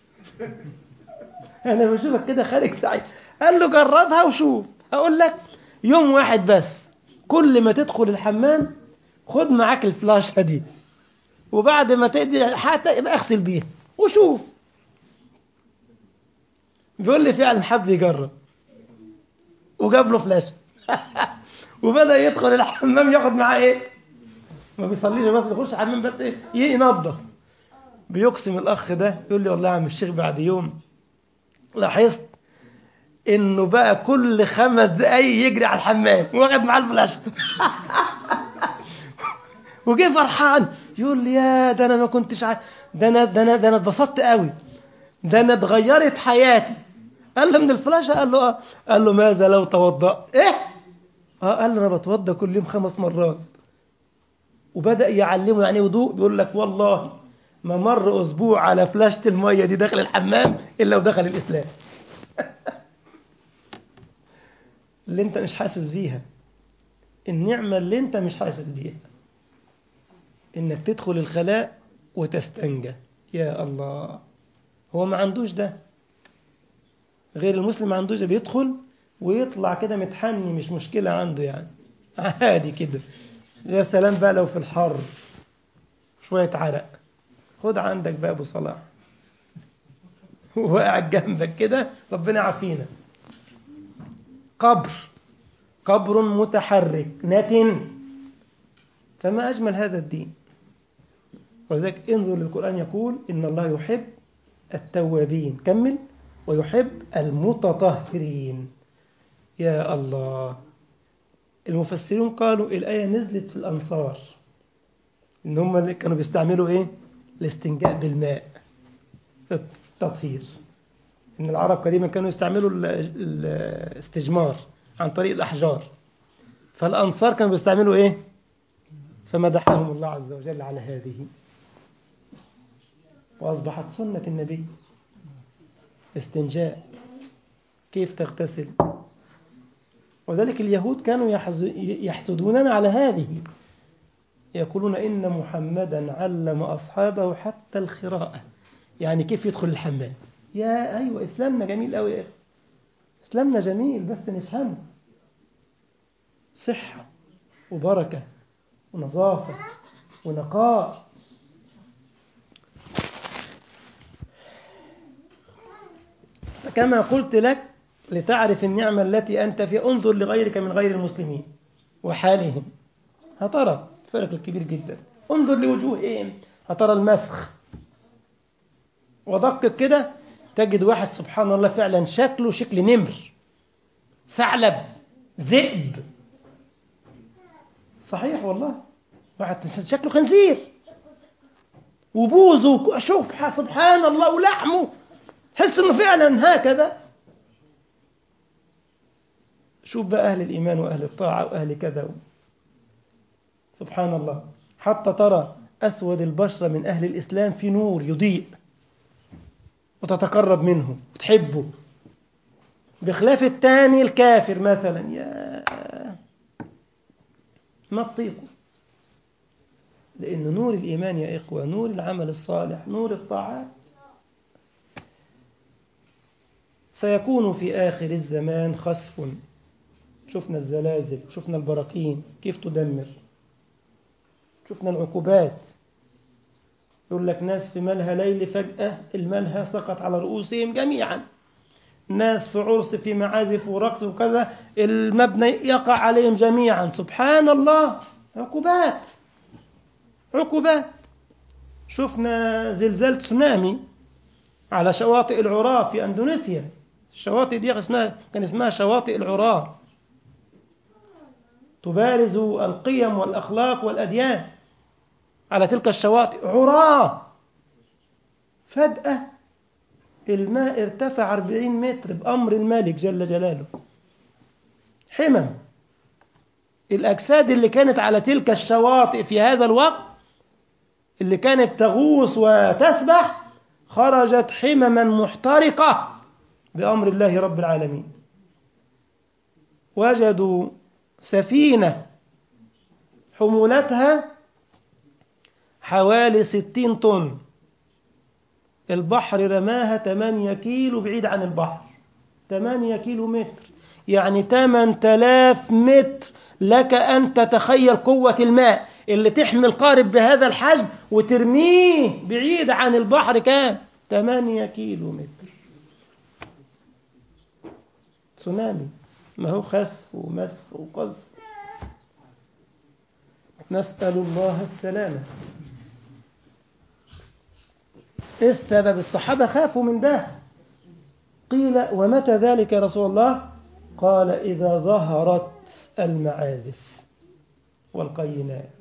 انا بشوفك كده خارج سعيد قال له جربها وشوف هقول لك يوم واحد بس كل ما تدخل الحمام خد معاك الفلاشة دي وبعد ما تقضي حتى يبقى اغسل بيها وشوف بيقول لي فعلا حب يجرب وجاب له فلاشة وبدأ يدخل الحمام ياخد معاه ايه ما بيصليش بس بيخش الحمام بس ايه ينظف بيقسم الاخ ده يقول لي والله يا عم الشيخ بعد يوم لاحظت انه بقى كل خمس دقايق يجري على الحمام واخد معاه الفلاشه وجه فرحان يقول لي يا ده انا ما كنتش ع... ده انا ده انا ده انا اتبسطت قوي ده انا اتغيرت حياتي قال له من الفلاشه قال له اه قال له ماذا لو توضأت ايه اه قال له انا بتوضى كل يوم خمس مرات وبدأ يعلمه يعني وضوء بيقول لك والله ما مر اسبوع على فلاشة المية دي داخل الحمام الا ودخل الاسلام اللي انت مش حاسس بيها النعمة اللي انت مش حاسس بيها انك تدخل الخلاء وتستنجى يا الله هو ما عندوش ده غير المسلم ما عندوش ده بيدخل ويطلع كده متحني مش مشكلة عنده يعني عادي كده يا سلام بقى لو في الحر شوية عرق خد عندك بقى ابو صلاح وقاعد جنبك كده ربنا يعافينا قبر قبر متحرك نتن فما أجمل هذا الدين وذلك انظر للقرآن يقول إن الله يحب التوابين كمل ويحب المتطهرين يا الله المفسرون قالوا الآية نزلت في الأنصار إن هم اللي كانوا بيستعملوا إيه الاستنجاء بالماء في التطهير إن العرب قديما كانوا يستعملوا الاستجمار عن طريق الأحجار فالأنصار كانوا بيستعملوا إيه فمدحهم الله عز وجل على هذه وأصبحت سنة النبي استنجاء كيف تغتسل وذلك اليهود كانوا يحسدوننا على هذه يقولون إن محمدا علم أصحابه حتى الخراءة يعني كيف يدخل الحمام يا أيوة إسلامنا جميل أوي يا أخي إسلامنا جميل بس نفهمه صحة وبركة ونظافة ونقاء فكما قلت لك لتعرف النعمة التي أنت فيها انظر لغيرك من غير المسلمين وحالهم هترى الفرق الكبير جدا انظر لوجوههم هترى المسخ ودقق كده تجد واحد سبحان الله فعلا شكله شكل نمر ثعلب ذئب صحيح والله واحد شكله خنزير وبوزه شوف سبحان الله ولحمه حس انه فعلا هكذا شوف بقى اهل الايمان واهل الطاعه واهل كذا سبحان الله حتى ترى اسود البشره من اهل الاسلام في نور يضيء وتتقرب منه وتحبه بخلاف الثاني الكافر مثلا يا ما تطيقه لأن نور الإيمان يا إخوة نور العمل الصالح نور الطاعات سيكون في آخر الزمان خسف شفنا الزلازل شفنا البراكين كيف تدمر شفنا العقوبات يقول لك ناس في ملهى ليل فجأة الملهى سقط على رؤوسهم جميعا ناس في عرس في معازف ورقص وكذا المبنى يقع عليهم جميعا سبحان الله عقوبات عقوبات شفنا زلزال تسونامي على شواطئ العراة في أندونيسيا الشواطئ دي اسمها كان اسمها شواطئ العراة تبارز القيم والأخلاق والأديان على تلك الشواطئ عراة فجأة الماء ارتفع 40 متر بأمر الملك جل جلاله حمم الأجساد اللي كانت على تلك الشواطئ في هذا الوقت اللي كانت تغوص وتسبح خرجت حمما محترقة بأمر الله رب العالمين وجدوا سفينة حمولتها حوالي ستين طن البحر رماها 8 كيلو بعيد عن البحر 8 كيلو متر يعني 8000 متر لك أن تتخيل قوة الماء اللي تحمل قارب بهذا الحجم وترميه بعيد عن البحر كام 8 كيلو متر تسونامي ما هو خسف ومسح وقذف نسأل الله السلامة ايه السبب الصحابة خافوا من ده قيل ومتى ذلك يا رسول الله قال إذا ظهرت المعازف والقينات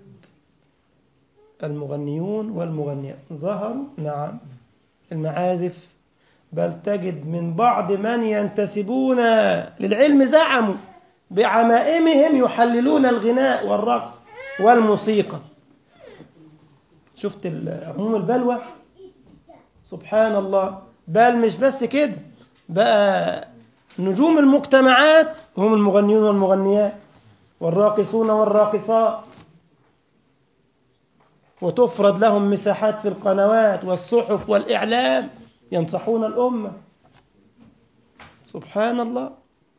المغنيون والمغنيات ظهروا نعم المعازف بل تجد من بعض من ينتسبون للعلم زعموا بعمائمهم يحللون الغناء والرقص والموسيقى شفت عموم البلوى سبحان الله بل مش بس كده بقى نجوم المجتمعات هم المغنيون والمغنيات والراقصون والراقصات وتفرض لهم مساحات في القنوات والصحف والإعلام ينصحون الأمة سبحان الله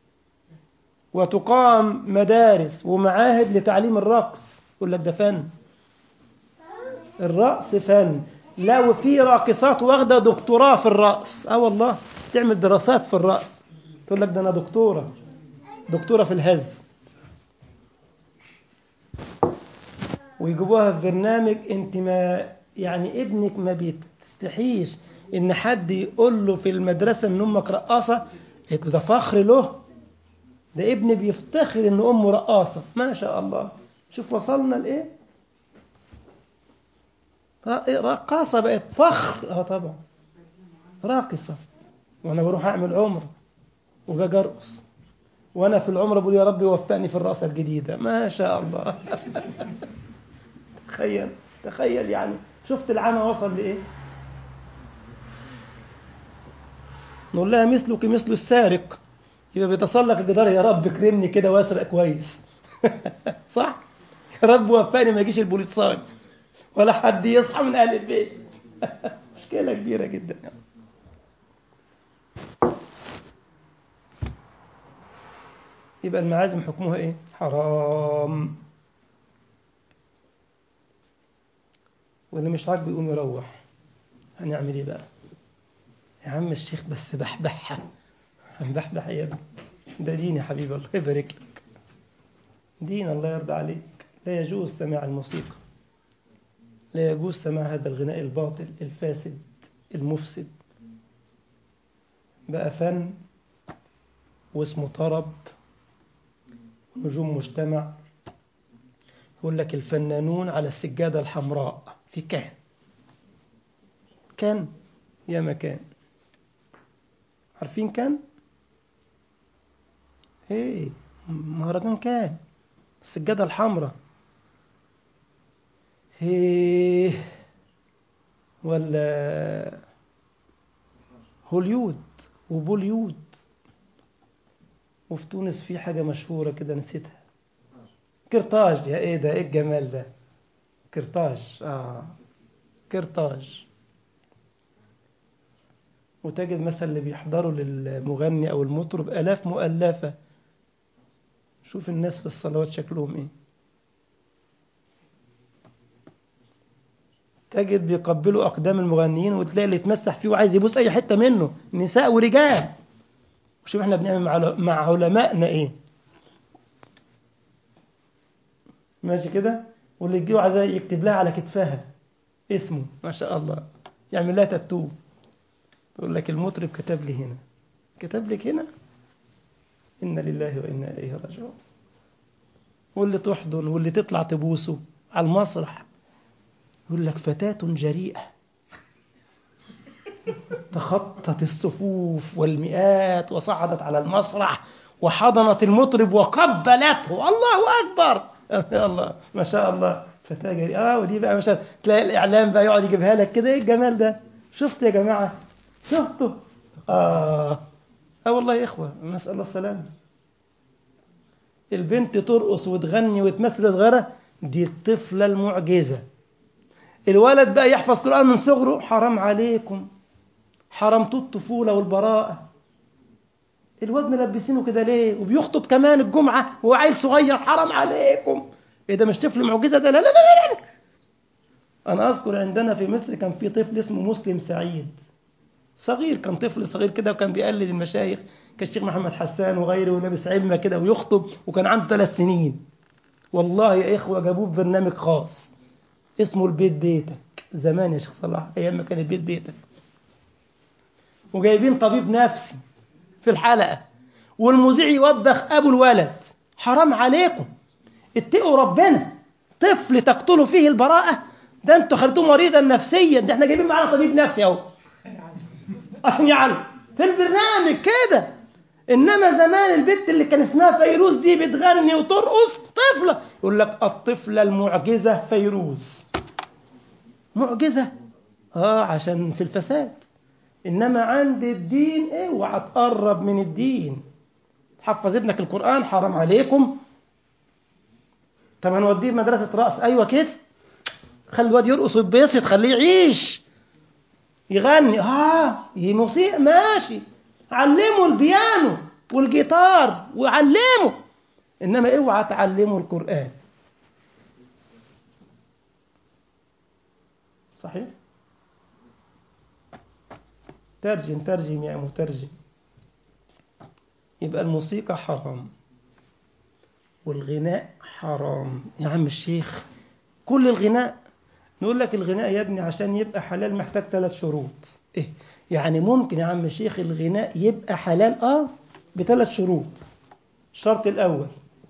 وتقام مدارس ومعاهد لتعليم الرقص يقول لك ده فن الرقص فن لا وفي راقصات واخده دكتوراه في الرقص اه والله تعمل دراسات في الرقص تقول لك ده انا دكتوره دكتوره في الهز ويجيبوها في برنامج انت ما يعني ابنك ما بيستحيش ان حد يقول له في المدرسه ان امك رقاصه قلت له ده فخر له ده ابني بيفتخر ان امه رقاصه ما شاء الله شوف وصلنا لايه رقاصه بقت فخر اه طبعا راقصه وانا بروح اعمل عمره وباجي ارقص وانا في العمره بقول يا رب وفقني في الرقصه الجديده ما شاء الله تخيل تخيل يعني شفت العمى وصل لايه نقول لها مثلك مثل السارق يبقى بيتسلق الجدار يا رب اكرمني كده واسرق كويس صح يا رب وفقني ما يجيش البوليساي ولا حد يصحى من اهل البيت مشكله كبيره جدا يعني. يبقى المعازم حكمها ايه حرام واللي مش عاجبه يقوم يروح هنعمل ايه بقى يا عم الشيخ بس بحبحها هنبحبح يا ابني ده دين يا حبيبي الله يبارك لك دين الله يرضى عليك لا يجوز سماع الموسيقى لا يجوز سماع هذا الغناء الباطل الفاسد المفسد بقى فن واسمه طرب نجوم مجتمع يقول لك الفنانون على السجادة الحمراء في كان كان يا مكان عارفين كان ايه مهرجان كان السجادة الحمراء ايه ولا هوليود وبوليود وفي تونس في حاجة مشهورة كده نسيتها كرتاج يا ايه ده ايه الجمال ده كرتاج اه كرتاج وتجد مثلا اللي بيحضروا للمغني او المطرب الاف مؤلفه شوف الناس في الصلوات شكلهم ايه تجد بيقبلوا اقدام المغنيين وتلاقي اللي يتمسح فيه وعايز يبوس اي حته منه نساء ورجال وشوف احنا بنعمل مع مع علمائنا ايه ماشي كده واللي تجيله عايز يكتب لها على كتفها اسمه ما شاء الله يعمل لها تاتو تقول لك المطرب كتب لي هنا كتب لك هنا إنا لله وإنا إليه راجعون واللي تحضن واللي تطلع تبوسه على المسرح يقول لك فتاة جريئة تخطت الصفوف والمئات وصعدت على المسرح وحضنت المطرب وقبلته الله أكبر يا الله ما شاء الله فتاة جريئة اه ودي بقى ما شاء تلاقي الإعلام بقى يقعد يجيبها لك كده ايه الجمال ده شفت يا جماعة شفتوا آه اه والله يا إخوة نسأل الله السلامة البنت ترقص وتغني وتمثل صغيرة دي الطفلة المعجزة الولد بقى يحفظ قرآن من صغره حرام عليكم حرمتوا الطفولة والبراءة الواد ملبسينه كده ليه وبيخطب كمان الجمعة وهو عيل صغير حرام عليكم ايه ده مش طفل معجزة ده لا لا لا لا أنا أذكر عندنا في مصر كان في طفل اسمه مسلم سعيد صغير كان طفل صغير كده وكان بيقلد المشايخ كالشيخ محمد حسان وغيره ولابس عمة كده ويخطب وكان عنده ثلاث سنين والله يا إخوة جابوه في برنامج خاص اسمه البيت بيتك زمان يا شيخ صلاح أيام ما كان البيت بيتك وجايبين طبيب نفسي في الحلقة والمذيع يوبخ أبو الولد حرام عليكم اتقوا ربنا طفل تقتلوا فيه البراءة ده انتوا خليتوه مريضا نفسيا ده احنا جايبين معانا طبيب نفسي اهو عشان يعلم في البرنامج كده انما زمان البت اللي كان اسمها فيروز دي بتغني وترقص طفله يقول لك الطفله المعجزه فيروز معجزه اه عشان في الفساد انما عند الدين اوعى إيه تقرب من الدين تحفظ ابنك القران حرام عليكم طب هنوديه مدرسه رقص ايوه كده خلي الواد يرقص ويتبسط خليه يعيش يغني اه موسيقى ماشي علموا البيانو والجيتار وعلموا انما اوعى تعلموا القران صحيح ترجم ترجم يا مترجم يبقى الموسيقى حرام والغناء حرام يا عم الشيخ كل الغناء نقول لك الغناء يا ابني عشان يبقى حلال محتاج ثلاث شروط ايه يعني ممكن يا عم الشيخ الغناء يبقى حلال اه بثلاث شروط الشرط الاول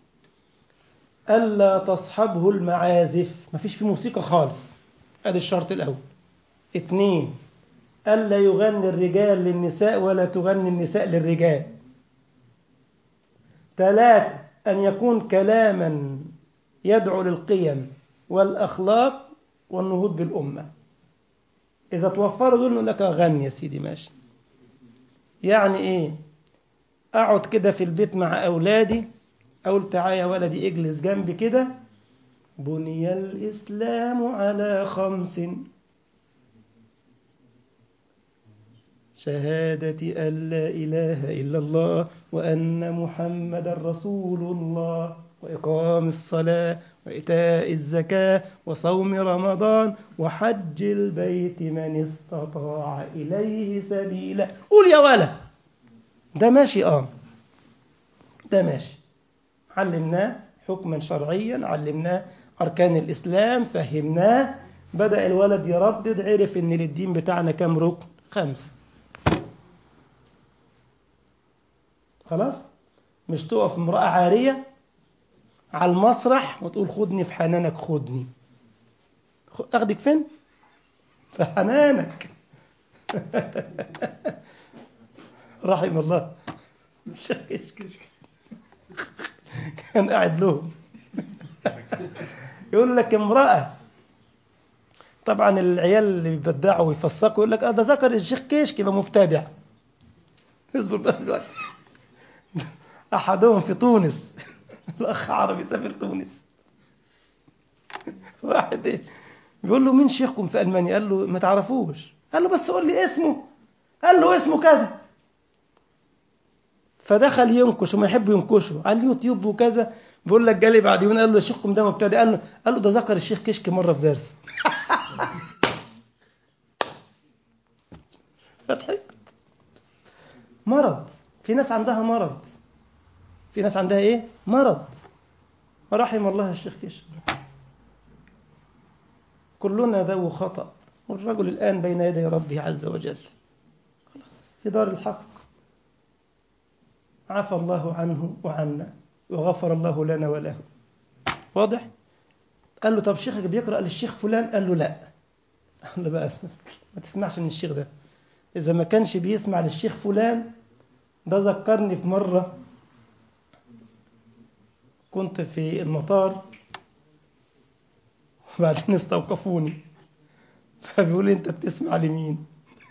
الا تصحبه المعازف مفيش فيه موسيقى خالص ادي الشرط الاول اثنين الا يغني الرجال للنساء ولا تغني النساء للرجال ثلاثة أن يكون كلاما يدعو للقيم والأخلاق والنهوض بالأمة إذا توفروا دول نقول لك غني يا سيدي ماشي يعني إيه أقعد كده في البيت مع أولادي أقول تعالى يا ولدي اجلس جنبي كده بني الإسلام على خمس شهادة أن لا إله إلا الله وأن محمد رسول الله وإقام الصلاة وإيتاء الزكاة وصوم رمضان وحج البيت من استطاع إليه سبيلا قول يا ولا ده ماشي آه ده ماشي علمناه حكما شرعيا علمناه أركان الإسلام فهمناه بدأ الولد يردد عرف إن للدين بتاعنا كام ركن خمسة خلاص مش تقف امرأة عارية على المسرح وتقول خدني في حنانك خدني اخدك فين في حنانك رحم الله كان قاعد لهم يقول لك امرأة طبعا العيال اللي بيبدعوا ويفسقوا يقول لك اه ده ذكر الشيخ كيشك يبقى مبتدع اصبر بس دلوقتي احدهم في تونس الاخ عربي سافر تونس واحد ايه بيقول له مين شيخكم في المانيا قال له ما تعرفوش قال له بس قول لي اسمه قال له اسمه كذا فدخل ينكش وما يحب ينكشه على اليوتيوب وكذا بيقول لك جالي بعد يومين قال له شيخكم ده مبتدئ قال له قال له ده ذكر الشيخ كشك مره في درس فضحكت مرض في ناس عندها مرض في ناس عندها ايه مرض رحم الله الشيخ كشك كلنا ذو خطأ والرجل الآن بين يدي ربه عز وجل خلاص في دار الحق عفى الله عنه وعنا وغفر الله لنا وله واضح قال له طب شيخك بيقرأ للشيخ فلان قال له لا قال له بقى اسمع ما تسمعش من الشيخ ده إذا ما كانش بيسمع للشيخ فلان ده ذكرني في مرة كنت في المطار وبعدين استوقفوني فبيقول لي انت بتسمع لمين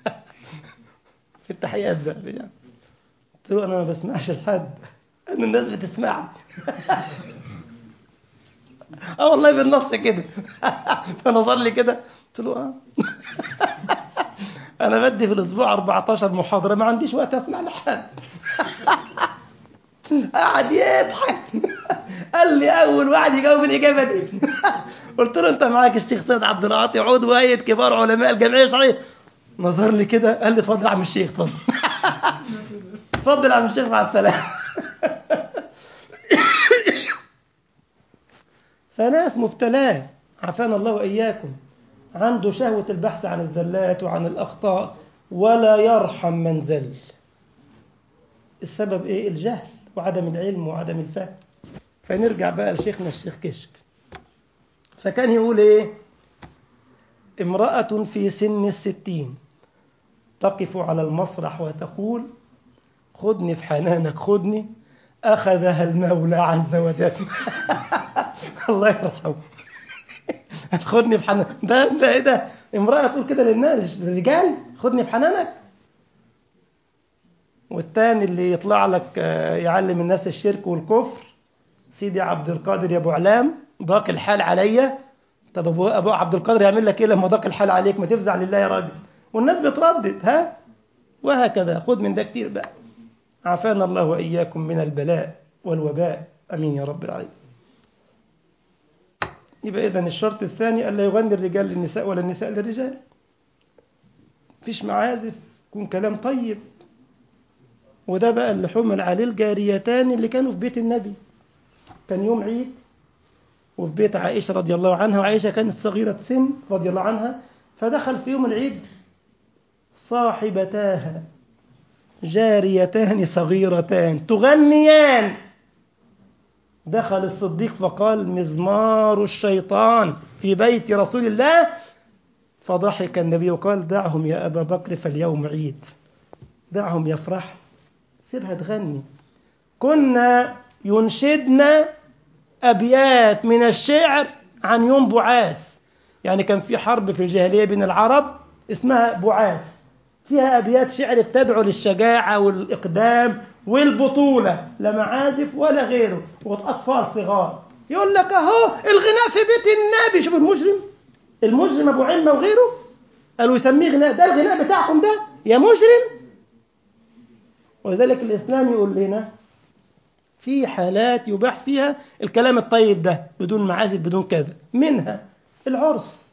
في التحيات ده يعني. قلت له انا ما بسمعش لحد ان الناس بتسمعني اه والله بالنص كده فنظر لي كده قلت له اه انا بدي في الاسبوع 14 محاضره ما عنديش وقت اسمع لحد قعد يضحك قال لي اول واحد يجاوب الاجابه دي قلت له انت معاك الشيخ سيد عبد العاطي عضو هيئه كبار علماء الجمعيه الشرعيه نظر لي كده قال لي اتفضل يا عم الشيخ اتفضل اتفضل يا عم الشيخ مع السلامه فناس مبتلاه عافانا الله واياكم عنده شهوه البحث عن الزلات وعن الاخطاء ولا يرحم من زل السبب ايه الجهل وعدم العلم وعدم الفهم فنرجع بقى لشيخنا الشيخ كشك فكان يقول ايه امرأة في سن الستين تقف على المسرح وتقول خذني في حنانك خذني أخذها المولى عز وجل الله يرحمه خذني في حنانك ده ده ايه ده امرأة تقول كده للناس للرجال خذني في حنانك والتاني اللي يطلع لك يعلم الناس الشرك والكفر سيدي عبد القادر يا ابو علام ضاق الحال عليا طب ابو ابو عبد القادر يعمل لك ايه لما ضاق الحال عليك ما تفزع لله يا راجل والناس بتردد ها وهكذا خذ من ده كتير بقى عافانا الله واياكم من البلاء والوباء امين يا رب العالمين يبقى اذا الشرط الثاني الا يغني الرجال للنساء ولا النساء للرجال مفيش معازف يكون كلام طيب وده بقى اللي حمل عليه الجاريتان اللي كانوا في بيت النبي كان يوم عيد وفي بيت عائشة رضي الله عنها وعائشة كانت صغيرة سن رضي الله عنها فدخل في يوم العيد صاحبتاها جاريتان صغيرتان تغنيان دخل الصديق فقال مزمار الشيطان في بيت رسول الله فضحك النبي وقال دعهم يا أبا بكر فاليوم عيد دعهم يفرح سيبها تغني كنا ينشدنا أبيات من الشعر عن يوم بعاث يعني كان في حرب في الجاهلية بين العرب اسمها بعاث فيها أبيات شعر بتدعو للشجاعة والإقدام والبطولة لا معازف ولا غيره وأطفال صغار يقول لك أهو الغناء في بيت النبي شوف المجرم المجرم أبو علمة وغيره قالوا يسميه غناء ده الغناء بتاعكم ده يا مجرم ولذلك الإسلام يقول لنا في حالات يباح فيها الكلام الطيب ده بدون معازف بدون كذا منها العرس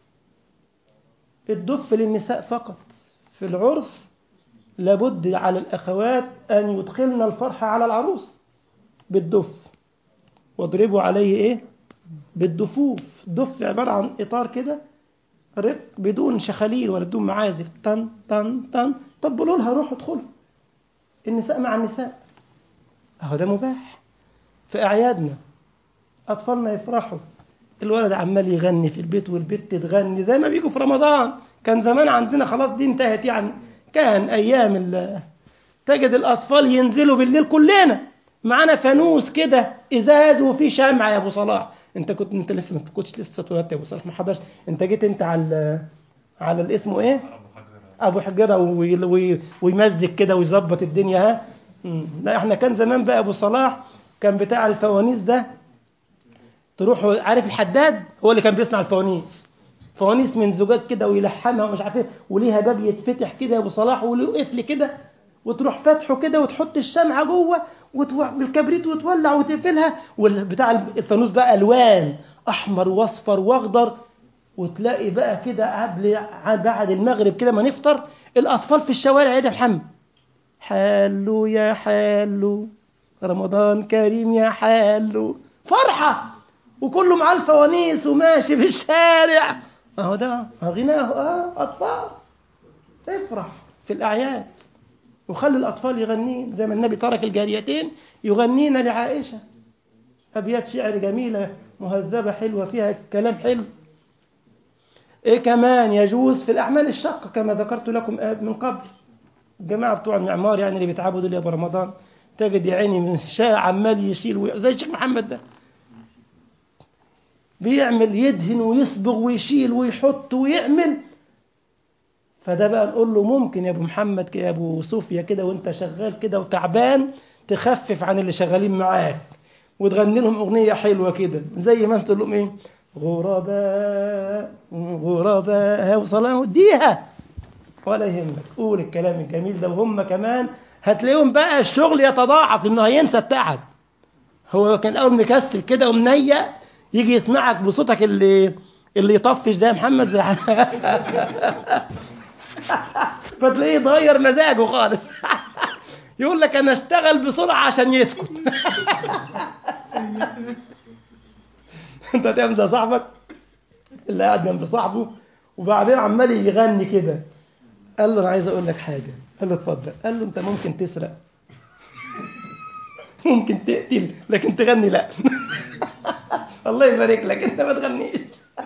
الدف للنساء فقط في العرس لابد على الأخوات أن يدخلن الفرح على العروس بالدف واضربوا عليه إيه بالدفوف دف عبارة عن إطار كده رق بدون شخاليل ولا بدون معازف طن طن طن طبلوا لها روحوا ادخلوا النساء مع النساء اهو ده مباح في اعيادنا اطفالنا يفرحوا الولد عمال يغني في البيت والبت تغني زي ما بيجوا في رمضان كان زمان عندنا خلاص دي انتهت يعني كان ايام ال تجد الاطفال ينزلوا بالليل كلنا معانا فانوس كده ازاز وفيه شمع يا ابو صلاح انت كنت انت لسه ما كنتش لسه اتولدت يا ابو صلاح ما حضرش انت جيت انت على على الاسمه ايه ابو حجره ويمزج كده ويظبط الدنيا ها لا احنا كان زمان بقى ابو صلاح كان بتاع الفوانيس ده تروح عارف الحداد هو اللي كان بيصنع الفوانيس فوانيس من زجاج كده ويلحمها ومش عارف ايه وليها باب يتفتح كده يا ابو صلاح وله قفل كده وتروح فاتحه كده وتحط الشمعه جوه بالكبريت وتولع وتقفلها والبتاع الفانوس بقى الوان احمر واصفر واخضر وتلاقي بقى كده قبل بعد المغرب كده ما نفطر الاطفال في الشوارع يا محمد حلو يا حلو رمضان كريم يا حلو فرحة وكله معاه الفوانيس وماشي في الشارع اهو ده غناه اه اطفال افرح في الاعياد وخلي الاطفال يغنين زي ما النبي ترك الجاريتين يغنين لعائشه ابيات شعر جميله مهذبه حلوه فيها كلام حلو ايه كمان يجوز في الاعمال الشاقه كما ذكرت لكم من قبل الجماعه بتوع المعمار يعني اللي بيتعبوا دول يا ابو رمضان تجد يا عيني من شاء عمال يشيل وي... زي الشيخ محمد ده بيعمل يدهن ويصبغ ويشيل ويحط ويعمل فده بقى نقول له ممكن يا ابو محمد يا ابو صوفيا كده وانت شغال كده وتعبان تخفف عن اللي شغالين معاك وتغني لهم اغنيه حلوه كده زي ما انت تقول لهم ايه غرباء غرباء وصلاه اديها ولا يهمك قول الكلام الجميل ده وهم كمان هتلاقيهم بقى الشغل يتضاعف انه هينسى التعب هو كان الاول مكسل كده ومنيق يجي يسمعك بصوتك اللي اللي يطفش ده يا محمد زي فتلاقيه اتغير مزاجه خالص يقول لك انا اشتغل بسرعه عشان يسكت انت تعمل زي صاحبك اللي قاعد جنب صاحبه وبعدين عمال يغني كده قال له انا عايز اقول لك حاجه قال له اتفضل قال له انت ممكن تسرق ممكن تقتل لكن تغني لا الله يبارك لك انت ما تغنيش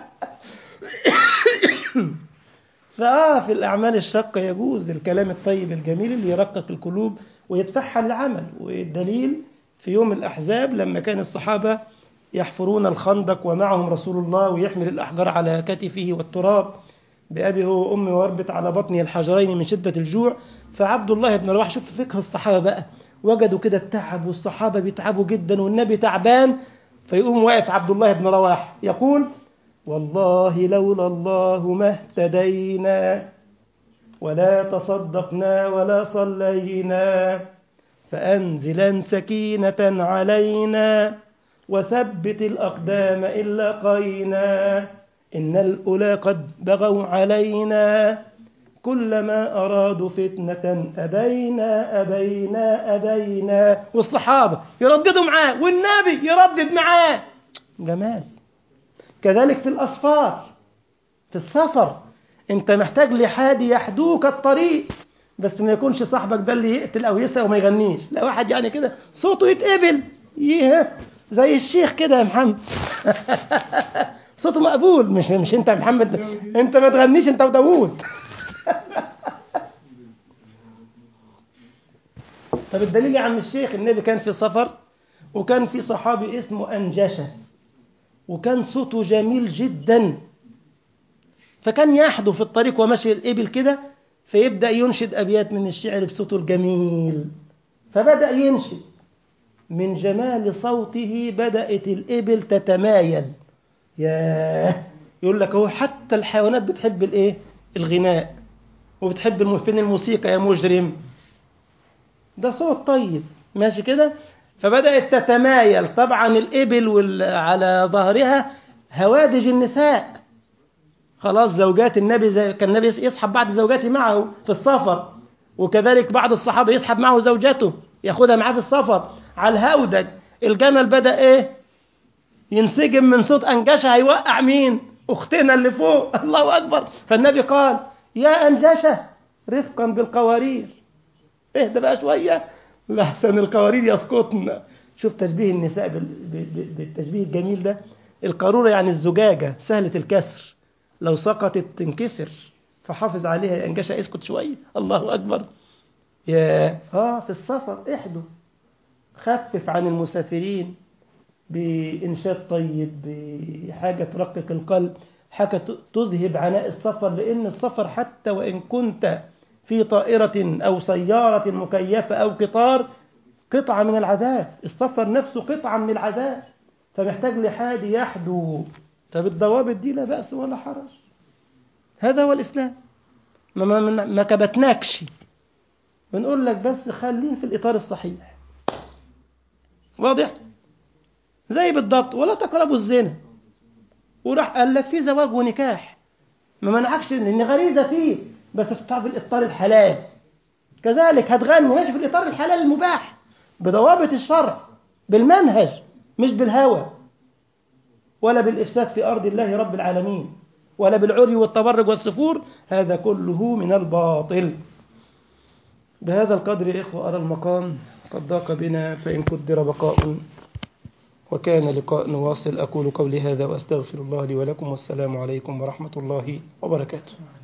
فآه في الأعمال الشاقة يجوز الكلام الطيب الجميل اللي يرقق القلوب ويدفعها للعمل والدليل في يوم الأحزاب لما كان الصحابة يحفرون الخندق ومعهم رسول الله ويحمل الأحجار على كتفه والتراب بأبي هو وأمي واربط على بطني الحجرين من شدة الجوع فعبد الله بن رواحة شوف فقه الصحابة بقى وجدوا كده التعب والصحابة بيتعبوا جدا والنبي تعبان فيقوم واقف عبد الله بن رواحة يقول والله لولا الله ما اهتدينا ولا تصدقنا ولا صلينا فأنزلا سكينة علينا وثبت الأقدام إن لقينا إن الأولى قد بغوا علينا كلما أرادوا فتنة أبينا أبينا أبينا والصحابة يرددوا معاه والنبي يردد معاه جمال كذلك في الأسفار في السفر أنت محتاج لحادي يحدوك الطريق بس ما يكونش صاحبك ده اللي يقتل أو يسرق وما يغنيش لا واحد يعني كده صوته يتقبل يه زي الشيخ كده يا محمد صوته مقبول مش مش انت يا محمد انت ما تغنيش انت وداوود طب الدليل يا عم الشيخ النبي كان في سفر وكان في صحابي اسمه أنجشة وكان صوته جميل جدا فكان يحدو في الطريق ومشي الإبل كده فيبدأ ينشد أبيات من الشعر بصوته الجميل فبدأ ينشد من جمال صوته بدأت الإبل تتمايل ياه يقول لك هو حتى الحيوانات بتحب الايه الغناء وبتحب فين الموسيقى يا مجرم ده صوت طيب ماشي كده فبدأت تتمايل طبعا الإبل وال... على ظهرها هوادج النساء خلاص زوجات النبي زي كان النبي يسحب بعض زوجاته معه في السفر وكذلك بعض الصحابة يسحب معه زوجته ياخدها معاه في السفر على الهودج الجمل بدأ ايه ينسجم من صوت أنجشة هيوقع مين أختنا اللي فوق الله أكبر فالنبي قال يا أنجشة رفقا بالقوارير اهدى بقى شوية لحسن القوارير يسقطن شوف تشبيه النساء بالتشبيه الجميل ده القارورة يعني الزجاجة سهلة الكسر لو سقطت تنكسر فحافظ عليها يا أنجشة اسكت شوية الله أكبر يا آه في السفر احدوا خفف عن المسافرين بإنشاد طيب بحاجة ترقق القلب حاجة تذهب عناء السفر لأن السفر حتى وإن كنت في طائرة أو سيارة مكيفة أو قطار قطعة من العذاب السفر نفسه قطعة من العذاب فمحتاج لحادي يحدو طب الضوابط دي لا بأس ولا حرج هذا هو الإسلام ما, ما, ما كبتناكش بنقول لك بس خليه في الإطار الصحيح واضح زي بالضبط ولا تقربوا الزنا وراح قال لك في زواج ونكاح ما منعكش ان غريزه فيه بس تحطها في الاطار الحلال كذلك هتغني ماشي في الإطار الحلال المباح بضوابط الشرع بالمنهج مش بالهوى ولا بالإفساد في أرض الله رب العالمين ولا بالعري والتبرج والسفور هذا كله من الباطل بهذا القدر يا إخوة أرى المقام قد ضاق بنا فإن قدر بقاء وكان لقاء نواصل أقول قولي هذا وأستغفر الله لي ولكم والسلام عليكم ورحمة الله وبركاته